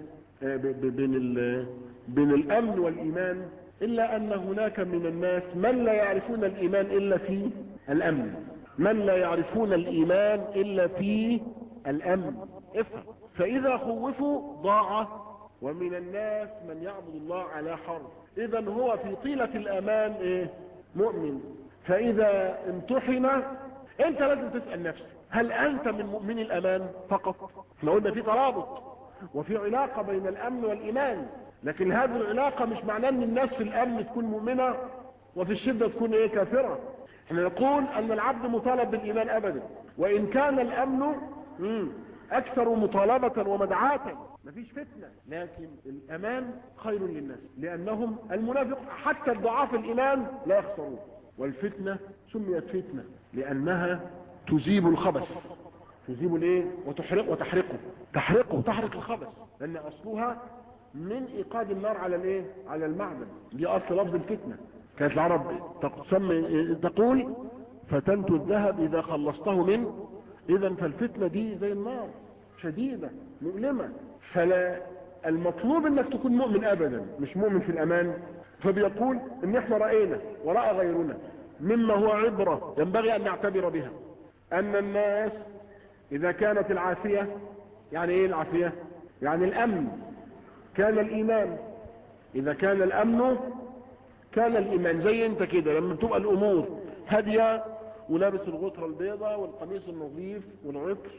بين بين الامن والايمان الا ان هناك من الناس من لا يعرفون الايمان الا في الامن من لا يعرفون الايمان الا في الامن افهم فاذا خوفوا ضاع ومن الناس من يعبد الله على حرف اذا هو في طيلة الامان ايه مؤمن فاذا امتحن انت لازم تسأل نفسك هل انت من مؤمن الامان فقط احنا قلنا في ترابط وفي علاقة بين الامن والايمان لكن هذه العلاقة مش معناه ان الناس في الامن تكون مؤمنة وفي الشدة تكون ايه كافرة احنا نقول ان العبد مطالب بالايمان ابدا وان كان الامن مم. اكثر مطالبة ومدعاة مفيش فتنة لكن الامان خير للناس لانهم المنافق حتى الضعاف الايمان لا يخسرون والفتنة سميت فتنة لانها تزيب الخبث تزيب الايه وتحرق وتحرقه تحرقه تحرق الخبث لان اصلها من ايقاد النار على الايه على المعدن دي اصل لفظ الفتنة كانت العرب تسمي تقول فتنت الذهب اذا خلصته منه اذا فالفتنة دي زي النار شديدة مؤلمة فلا المطلوب انك تكون مؤمن ابدا مش مؤمن في الامان فبيقول ان احنا رأينا ورأى غيرنا مما هو عبرة ينبغي ان نعتبر بها ان الناس اذا كانت العافية يعني ايه العافية يعني الامن كان الايمان اذا كان الامن كان الايمان زي انت كده لما تبقى الامور هادية ولابس الغطرة البيضاء والقميص النظيف والعطر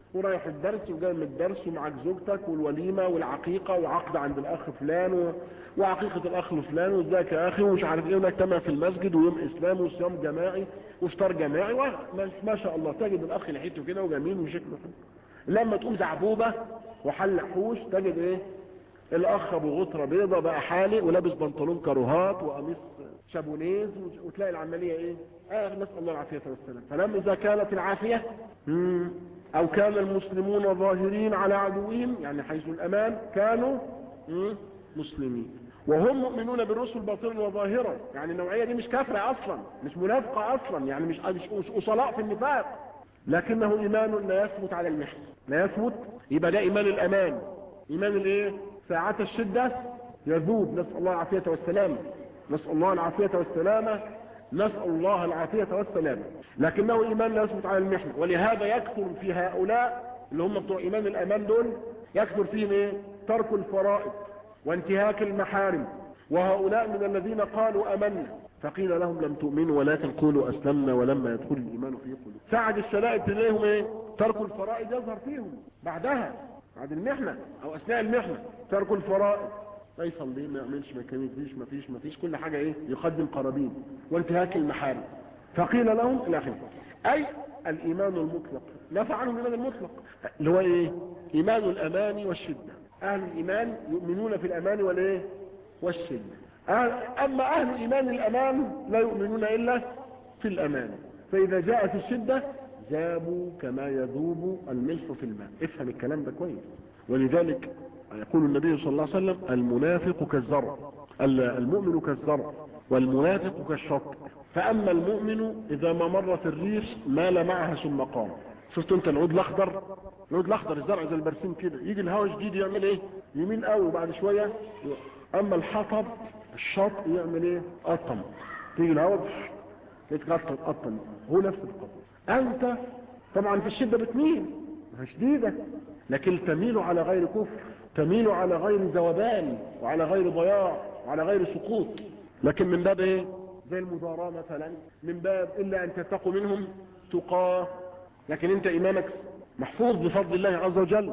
ورايح الدرس وجاي من الدرس ومعاك زوجتك والوليمة والعقيقة وعقد عند الأخ فلان و... وعقيقة الأخ فلان وازيك يا أخي ومش عارف إيه ونجتمع في المسجد ويوم إسلام وصيام جماعي وفطار جماعي وما شاء الله تجد الأخ لحيته كده وجميل وشكله حلو لما تقوم زعبوبة وحل حوش تجد إيه الأخ أبو غطرة بيضة بقى حالق ولابس بنطلون كاروهات وقميص شابونيز وتلاقي العملية إيه آه نسأل الله العافية والسلام فلما إذا كانت العافية مم. او كان المسلمون ظاهرين على عدوهم يعني حيث الامان كانوا مسلمين وهم مؤمنون بالرسل باطنا وظاهرا يعني النوعية دي مش كافرة اصلا مش منافقة اصلا يعني مش مش اصلاء في النفاق لكنه ايمان لا يثبت على المحن لا يثبت يبقى ده ايمان الامان ايمان الايه ساعات الشدة يذوب نسأل الله العافية والسلامة نسأل الله العافية والسلامة نسأل الله العافية والسلامة لكنه إيمان لا يثبت على المحنة ولهذا يكثر في هؤلاء اللي هم بتوع إيمان الأمان دول يكثر فيهم إيه؟ ترك الفرائض وانتهاك المحارم وهؤلاء من الذين قالوا أمنا فقيل لهم لم تؤمنوا ولكن قولوا أسلمنا ولما يدخل الإيمان في قلوب ساعد الشدائد تلاقيهم إيه؟ ترك الفرائض يظهر فيهم بعدها بعد المحنة أو أثناء المحنة ترك الفرائض لا يصلي ما يعملش ما كان فيش ما فيش ما فيش كل حاجة ايه يقدم قرابين وانتهاك المحارم فقيل لهم الى اخره اي الايمان المطلق نفع عنهم الايمان المطلق اللي هو ايه ايمان الامان والشدة اهل الايمان يؤمنون في الامان والايه والشدة أهل اما اهل ايمان الامان لا يؤمنون الا في الامان فاذا جاءت الشدة ذابوا كما يذوب الملح في الماء افهم الكلام ده كويس ولذلك يقول النبي صلى الله عليه وسلم المنافق كالزرع المؤمن كالزرع والمنافق كالشط فأما المؤمن إذا ما مرت الريح مال معها ثم قام شفتوا انت العود الاخضر العود الاخضر الزرع زي البرسيم كده يجي الهواء جديد يعمل ايه يمين قوي وبعد شوية اما الحطب الشط يعمل ايه قطم تيجي الهواء يتقطم قطم هو نفس القطم انت طبعا في الشدة بتميل شديدة لكن تميل على غير كفر تميل على غير ذوبان وعلى غير ضياع وعلى غير سقوط لكن من باب ايه زي المضاراة مثلا من باب الا ان تتقوا منهم تقاه لكن انت ايمانك محفوظ بفضل الله عز وجل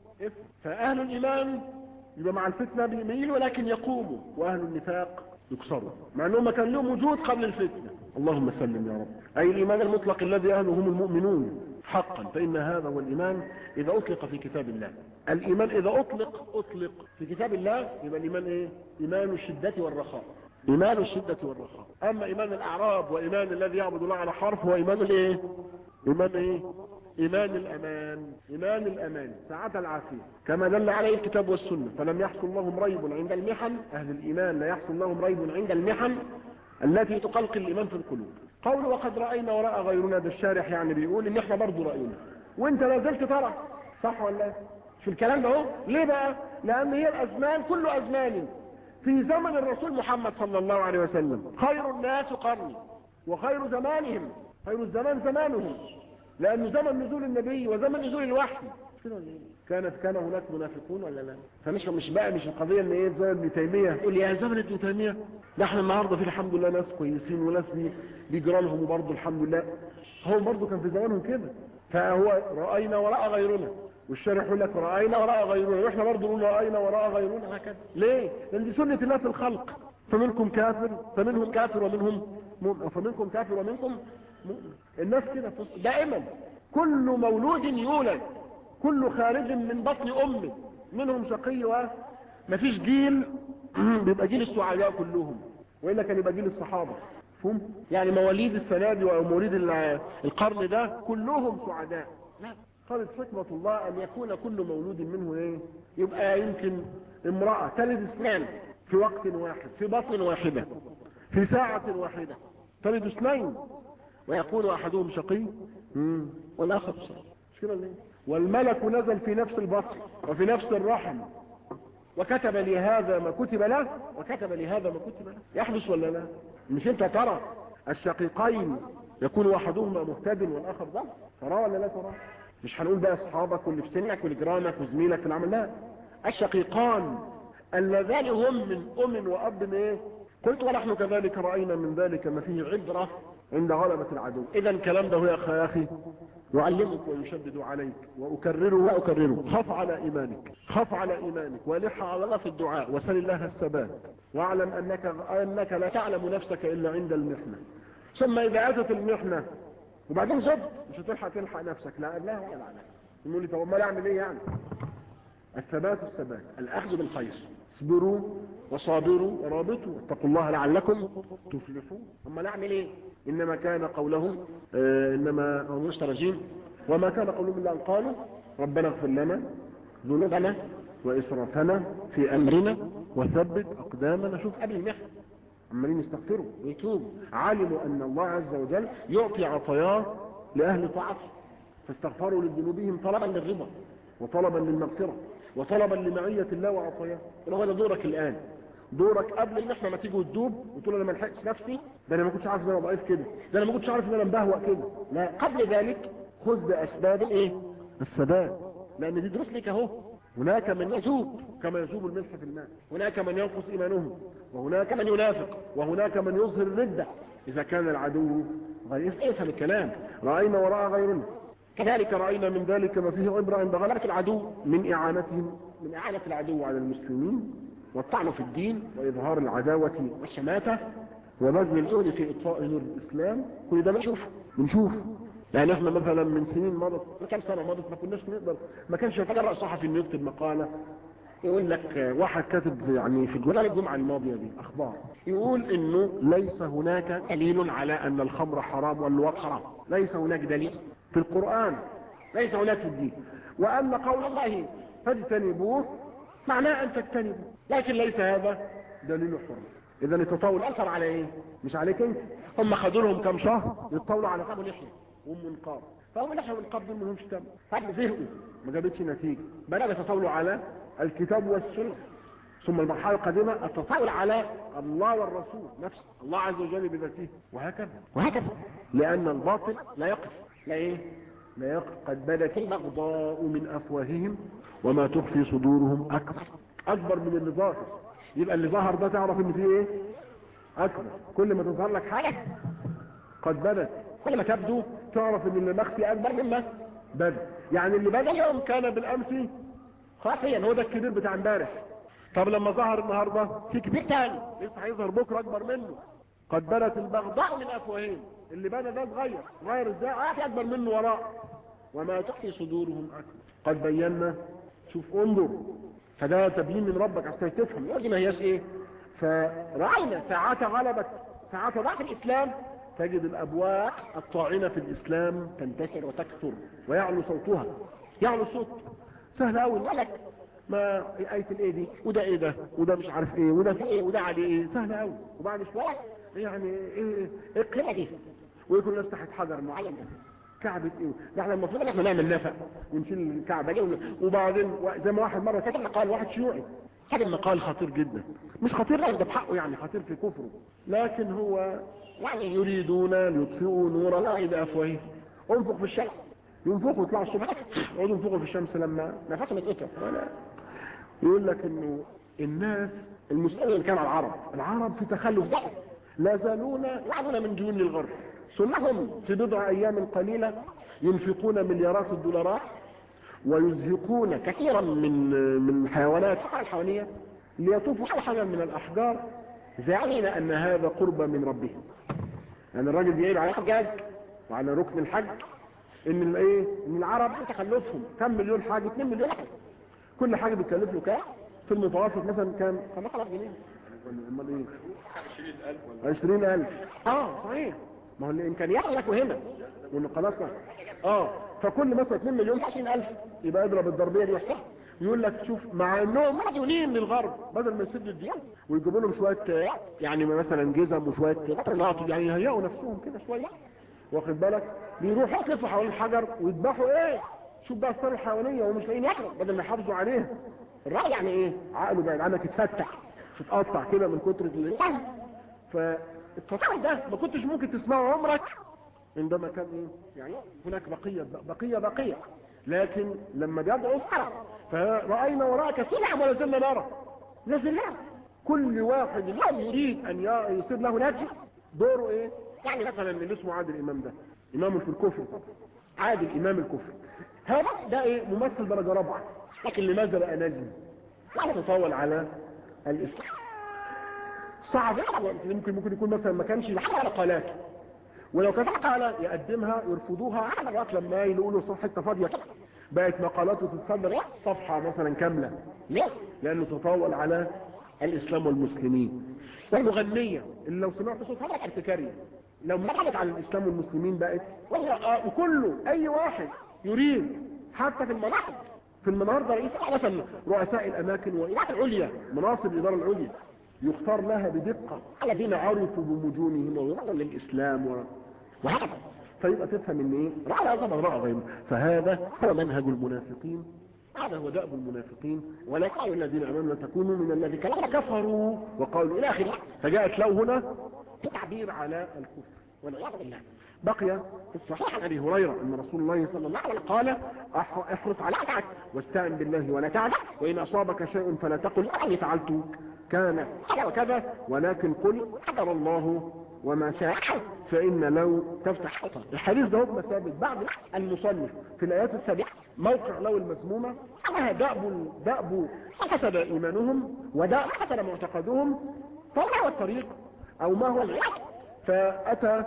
فاهل الايمان يبقى مع الفتنة بيميل ولكن يقوموا واهل النفاق يكسروا مع انهم كان لهم وجود قبل الفتنة اللهم سلم يا رب اي الايمان المطلق الذي اهله هم المؤمنون حقا فإن هذا هو الإيمان إذا أطلق في كتاب الله الإيمان إذا أطلق أطلق في كتاب الله يبقى الإيمان إيه إيمان الشدة والرخاء إيمان الشدة والرخاء أما إيمان الأعراب وإيمان الذي يعبد الله على حرف هو إيمان الإيه إيمان إيه إيمان الأمان إيمان الأمان ساعة العافية كما دل عليه الكتاب والسنة فلم يحصل لهم ريب عند المحن أهل الإيمان لا يحصل لهم ريب عند المحن التي تقلقل الإيمان في القلوب قول وقد رأينا وراء غيرنا ده الشارح يعني بيقول ان احنا برضو رأينا وانت لا زلت ترى صح ولا في الكلام ده هو ليه بقى لان هي الازمان كل ازمان في زمن الرسول محمد صلى الله عليه وسلم خير الناس قرني وخير زمانهم خير الزمان زمانهم لانه زمن نزول النبي وزمن نزول الوحي كانت كان هناك منافقون ولا لا فمش مش بقى مش القضيه ان ايه زي ابن تيميه تقول لي يا زمن ابن تيميه ده احنا النهارده في الحمد لله ناس كويسين وناس بيجرى لهم برضه الحمد لله هو برضه كان في زمانهم كده فهو راينا وراء غيرنا والشارح يقول لك راينا وراء غيرنا واحنا برضه نقول راينا وراء غيرنا هكذا ليه لان دي سنه الله في الخلق فمنكم كافر فمنهم كافر ومنهم مؤمن فمنكم كافر ومنكم مؤمن الناس كده دائما كل مولود يولد كل خارج من بطن امه منهم شقي ومفيش جيل بيبقى جيل السعداء كلهم والا كان يبقى جيل الصحابه فهم يعني مواليد السنه دي ومواليد القرن ده كلهم سعداء لا قالت حكمة الله ان يكون كل مولود منه ايه يبقى يمكن امرأة تلد اثنين في وقت واحد في بطن واحدة في ساعة واحدة تلد اثنين ويكون احدهم شقي والاخر سعيد مش كده ليه والملك نزل في نفس البطن وفي نفس الرحم وكتب لي هذا ما كتب له وكتب لي هذا ما كتب له يحدث ولا لا مش انت ترى الشقيقين يكون احدهما مهتد والاخر ضل ترى ولا لا ترى مش هنقول بقى اصحابك واللي في سنك واللي جيرانك وزميلك في العمل لا الشقيقان اللذان هم من ام واب ايه قلت ونحن كذلك راينا من ذلك ما فيه عبره عند غلبة العدو اذا الكلام ده يا اخي يعلمك ويشدد عليك واكرره واكرره خف على ايمانك خف على ايمانك ولح على الله في الدعاء وسل الله الثبات واعلم انك انك لا تعلم نفسك الا عند المحنه ثم اذا اتت المحنه وبعدين زبط مش هتلحق تلحق نفسك لا لا ولا لا يقول لي طب امال اعمل ايه يعني الثبات الثبات الاخذ بالخير اصبروا وصابروا ورابطوا اتقوا الله لعلكم تفلحون اما نعمل ايه انما كان قولهم آه انما هم رجيم وما كان قولهم الا ان قالوا ربنا اغفر لنا ذنوبنا واسرافنا في امرنا وثبت اقدامنا شوف قبل المحن عمالين يستغفروا ويتوبوا علموا ان الله عز وجل يعطي عطاياه لاهل طاعته فاستغفروا لذنوبهم طلبا للرضا وطلبا للمغفره وطلبا لمعية الله وعطاياه هو ده دورك الآن دورك قبل ان احنا ما تيجي وتدوب وتقول انا ما لحقتش نفسي ده انا ما كنتش عارف ان انا ضعيف كده ده انا ما كنتش عارف ان انا مبهوأ كده لا قبل ذلك خذ باسباب الايه الثبات لان دي دروس ليك اهو هناك من يذوب كما يذوب الملح في الماء هناك من ينقص ايمانه وهناك من ينافق وهناك من يظهر الردة اذا كان العدو غير افهم الكلام رأينا وراء غيرنا كذلك رأينا من ذلك ما فيه عبرة عند غلبة العدو من إعانتهم من إعانة العدو على المسلمين والطعن في الدين وإظهار العداوة والشماتة وبذل الجهد في إطفاء نور الإسلام كل ده بنشوف بنشوف يعني احنا مثلا من سنين مضت كم سنة مضت ما كناش نقدر ما كانش يتجرأ صحفي انه يكتب مقالة يقول لك واحد كاتب يعني في الجورنال الجمعة الماضية دي اخبار يقول انه ليس هناك دليل على ان الخمر حرام واللواط حرام ليس هناك دليل في القرآن ليس هناك في الدين وأن قول الله فاجتنبوه معناه أن تجتنبوا لكن ليس هذا دليل حر إذا التطاول أثر على إيه؟ مش عليك أنت هم خدوا لهم كم شهر يتطاولوا على أبو لحية وأم منقار فأبو لحية والنقاب دول منهمش تم فهم زهقوا ما جابتش نتيجة بدأوا يتطاولوا على الكتاب والسنة ثم المرحلة القادمة التطاول على الله والرسول نفسه الله عز وجل بذاته وهكذا وهكذا لأن الباطل لا يقف لا ايه لا يقف قد بدت البغضاء من افواههم وما تخفي صدورهم اكبر اكبر من اللي ظاهر يبقى اللي ظهر ده تعرف ان فيه ايه اكبر كل ما تظهر لك حاجة قد بدت كل ما تبدو تعرف ان اللي مخفي اكبر مما بدا يعني اللي بدا اليوم كان بالامس خافيا هو ده الكبير بتاع امبارح طب لما ظهر النهارده في كبير تاني لسه هيظهر بكره اكبر منه قد بدت البغضاء من افواههم اللي بنى ده صغير صغير ازاي عارف اكبر منه وراء وما تخفي صدورهم اكبر قد بينا شوف انظر فده تبيين من ربك عشان تفهم دي ما هياش ايه فرأينا ساعات غلبت ساعات ضعف الاسلام تجد الابواق الطاعنة في الاسلام تنتشر وتكثر ويعلو صوتها يعلو الصوت سهل قوي لك ما آية الايه دي وده ايه ده وده مش عارف ايه وده في ايه وده عليه ايه سهل قوي وبعد شوية يعني ايه ايه القيمة دي ويكون الناس تحت حجر معين كعبة ايه يعني المفروض ان احنا نعمل نفق ونشيل الكعبة دي وبعدين زي ما واحد مرة كتب مقال واحد شيوعي كتب مقال خطير جدا مش خطير لا ده بحقه يعني خطير في كفره لكن هو يعني يريدون ليطفئوا نور الله بافواههم انفق في الشمس ينفقوا يطلعوا الصبح يقعدوا ينفقوا في الشمس لما نفسهم يتقطع يقول لك انه الناس المسلمين كانوا العرب العرب في تخلف ضعف لا زالون يعدون من ديون الغرب ثم هم في بضع ايام قليلة ينفقون مليارات الدولارات ويزهقون كثيرا من من الحيوانات الحيوانية ليطوفوا على حجر من الاحجار زاعمين ان هذا قرب من ربهم يعني الراجل بيقول على حجاج وعلى ركن الحج ان الايه ان العرب تخلفهم كم مليون حاج 2 مليون حاج كل حاجه بتكلف له كام في المتوسط مثلا كام 5000 جنيه امال ايه 20000 20000 اه صحيح ما هو الامكانيات لك هنا والنقلات اه فكل مثلا 2 مليون 20000 يبقى اضرب الضربيه دي وحده يقول لك شوف مع انهم مديونين للغرب بدل ما يسدوا الديون ويجيبوا لهم شويه يعني مثلا جزم وشويه بطرنات يعني يهيئوا نفسهم كده شويه واخد بالك بيروحوا يلفوا حوالين الحجر ويذبحوا ايه شوف بقى الثروه الحيوانيه ومش لاقيين ياكلوا بدل ما يحافظوا عليها الراي يعني ايه عقله بعد عنك يتفتح تتقطع كده من كتر ال فالتطور ده ما كنتش ممكن تسمعه عمرك عندما كان ايه يعني هناك بقيه بقيه بقيه لكن لما بيضعف فرأينا وراء كثيرا ولا زلنا نرى لا زلنا كل واحد اليوم يريد ان يصير له ناجح دوره ايه يعني مثلا اللي اسمه عادل امام ده امام في الكفر طبعا عادل امام الكفر هذا ده ايه ممثل درجه رابعه لكن لماذا بقى نجم لا تطول على الاسلام صعب ممكن ممكن يكون مثلا ما كانش لحد قالاته ولو كانت مقالة يقدمها يرفضوها على الوقت لما يقولوا صفحة حته فاضية كده بقت مقالاته تتصدر صفحة مثلا كاملة ليه؟ لأنه تطاول على الإسلام والمسلمين والمغنية اللي لو سمعت صوت هذا ارتكارية لو مرحلت على الإسلام والمسلمين بقت وكله أي واحد يريد حتى في المناصب في النهارده رئيس مثلا رؤساء الأماكن والإدارة العليا مناصب الإدارة العليا يختار لها بدقة الذين عرفوا بوجونهم ويرضوا للإسلام و... وهكذا فيبقى تفهم ان ايه رأى طبعا رأى غيره فهذا هو منهج المنافقين هذا هو دأب المنافقين ولا يقال الذين امنوا تكونوا من الذين كفروا وقالوا الى اخره فجاءت لو هنا تعبير على الكفر والعياذ بالله بقي في الصحيح عن ابي هريره ان رسول الله صلى الله عليه وسلم قال احرص على طاعتك واستعن بالله ولا تعجل وان اصابك شيء فلا تقل اني فعلت كان كذا وكذا ولكن قل قدر الله وما شاء فإن لو تفتح حطر الحديث ده هو ثابت بعد المصنف في الآيات السابقة موقع لو المسمومة أنها دأب دأب حسب إيمانهم ودأب حسب معتقدهم فما هو الطريق أو ما هو العلاج فأتى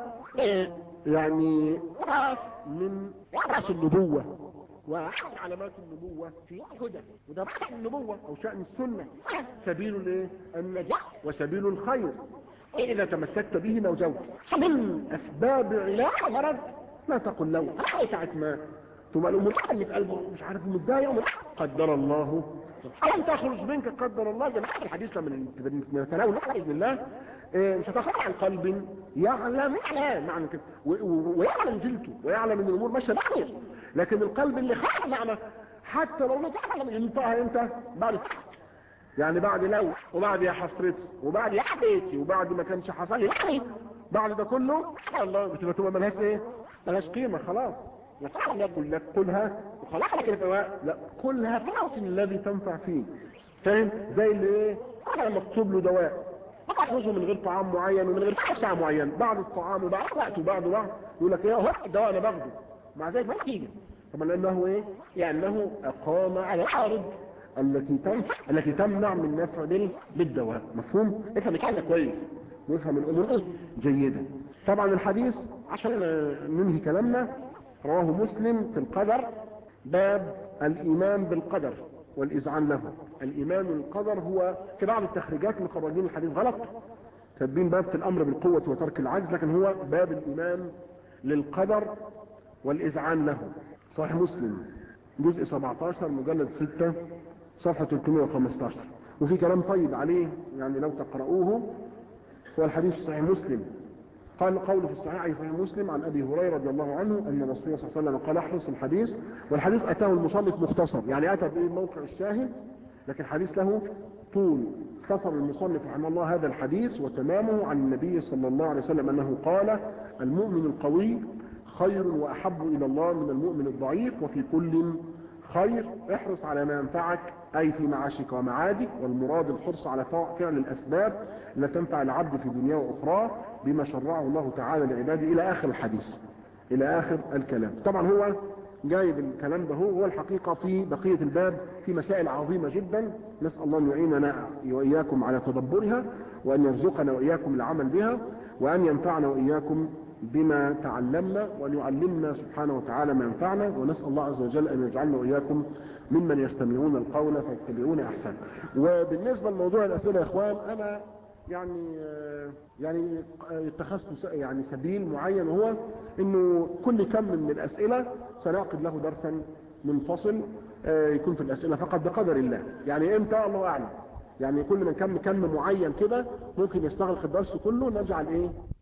يعني راس من راس النبوة واحد علامات النبوة في الهدى وده بعد النبوة او شأن السنة سبيل الايه النجاح وسبيل الخير اذا تمسكت به نوجوت من اسباب علاج المرض لا تقل لو انا ساعة ما ثم الامور اللي في قلبه مش عارف متضايق قدر الله ألم تخرج منك قدر الله زي ما الحديث لما نتناول بإذن الله إيه مش هتخرج عن قلب يعلم معناه معنى كده ويعلم جلته ويعلم ان الامور ماشيه بخير لكن القلب اللي خارج معنى حتى لو تعلم ينطقها امتى بعد يعني بعد لو وبعد يا حسرتي وبعد يا حبيتي وبعد ما كانش حصل لي يعني بعد ده كله الله بتبقى تبقى ملهاش ايه ملهاش قيمه خلاص يطلع يقول لك قلها وخلاص لكن لا قلها في الموطن الذي تنفع فيه فاهم زي اللي ايه انا مكتوب له دواء يخرجوا من غير طعام معين ومن غير ساعه معين بعد الطعام وبعد وقت وبعد وقت يقول لك ايه هو الدواء انا باخده مع ذلك ما تيجي طبعا لانه ايه لانه اقام على العارض التي تنفع التي تمنع من نفع بالدواء مفهوم افهم الكلام كويس وافهم الامور جيدا طبعا الحديث عشان ننهي كلامنا رواه مسلم في القدر باب الايمان بالقدر والاذعان له الايمان بالقدر هو في بعض التخريجات مخرجين الحديث غلط كاتبين باب في الامر بالقوة وترك العجز لكن هو باب الايمان للقدر والاذعان له صحيح مسلم جزء 17 مجلد 6 صفحة 315 وفي كلام طيب عليه يعني لو تقرؤوه هو الحديث صحيح مسلم قال قوله في الصحيح عن صحيح مسلم عن ابي هريره رضي الله عنه ان الرسول صلى الله عليه وسلم قال احرص الحديث والحديث اتاه المصنف مختصر يعني اتى بموقع الشاهد لكن الحديث له طول اختصر المصنف رحمه الله هذا الحديث وتمامه عن النبي صلى الله عليه وسلم انه قال المؤمن القوي خير واحب الى الله من المؤمن الضعيف وفي كل خير احرص على ما ينفعك اي في معاشك ومعادك والمراد الحرص على فعل الاسباب التي تنفع العبد في دنياه واخراه بما شرعه الله تعالى لعباده الى اخر الحديث الى اخر الكلام طبعا هو جايب الكلام ده هو الحقيقة في بقية الباب في مسائل عظيمة جدا نسأل الله أن يعيننا وإياكم على تدبرها وأن يرزقنا وإياكم العمل بها وأن ينفعنا وإياكم بما تعلمنا وأن يعلمنا سبحانه وتعالى ما ينفعنا ونسأل الله عز وجل أن يجعلنا وإياكم ممن يستمعون القول فيتبعون أحسن وبالنسبة لموضوع الأسئلة يا إخوان أنا يعني يعني اتخذت يعني سبيل معين وهو انه كل كم من الاسئله سنعقد له درسا منفصل يكون في الاسئله فقط بقدر الله يعني امتى الله اعلم يعني كل من كم كم معين كده ممكن يستغرق الدرس كله نجعل ايه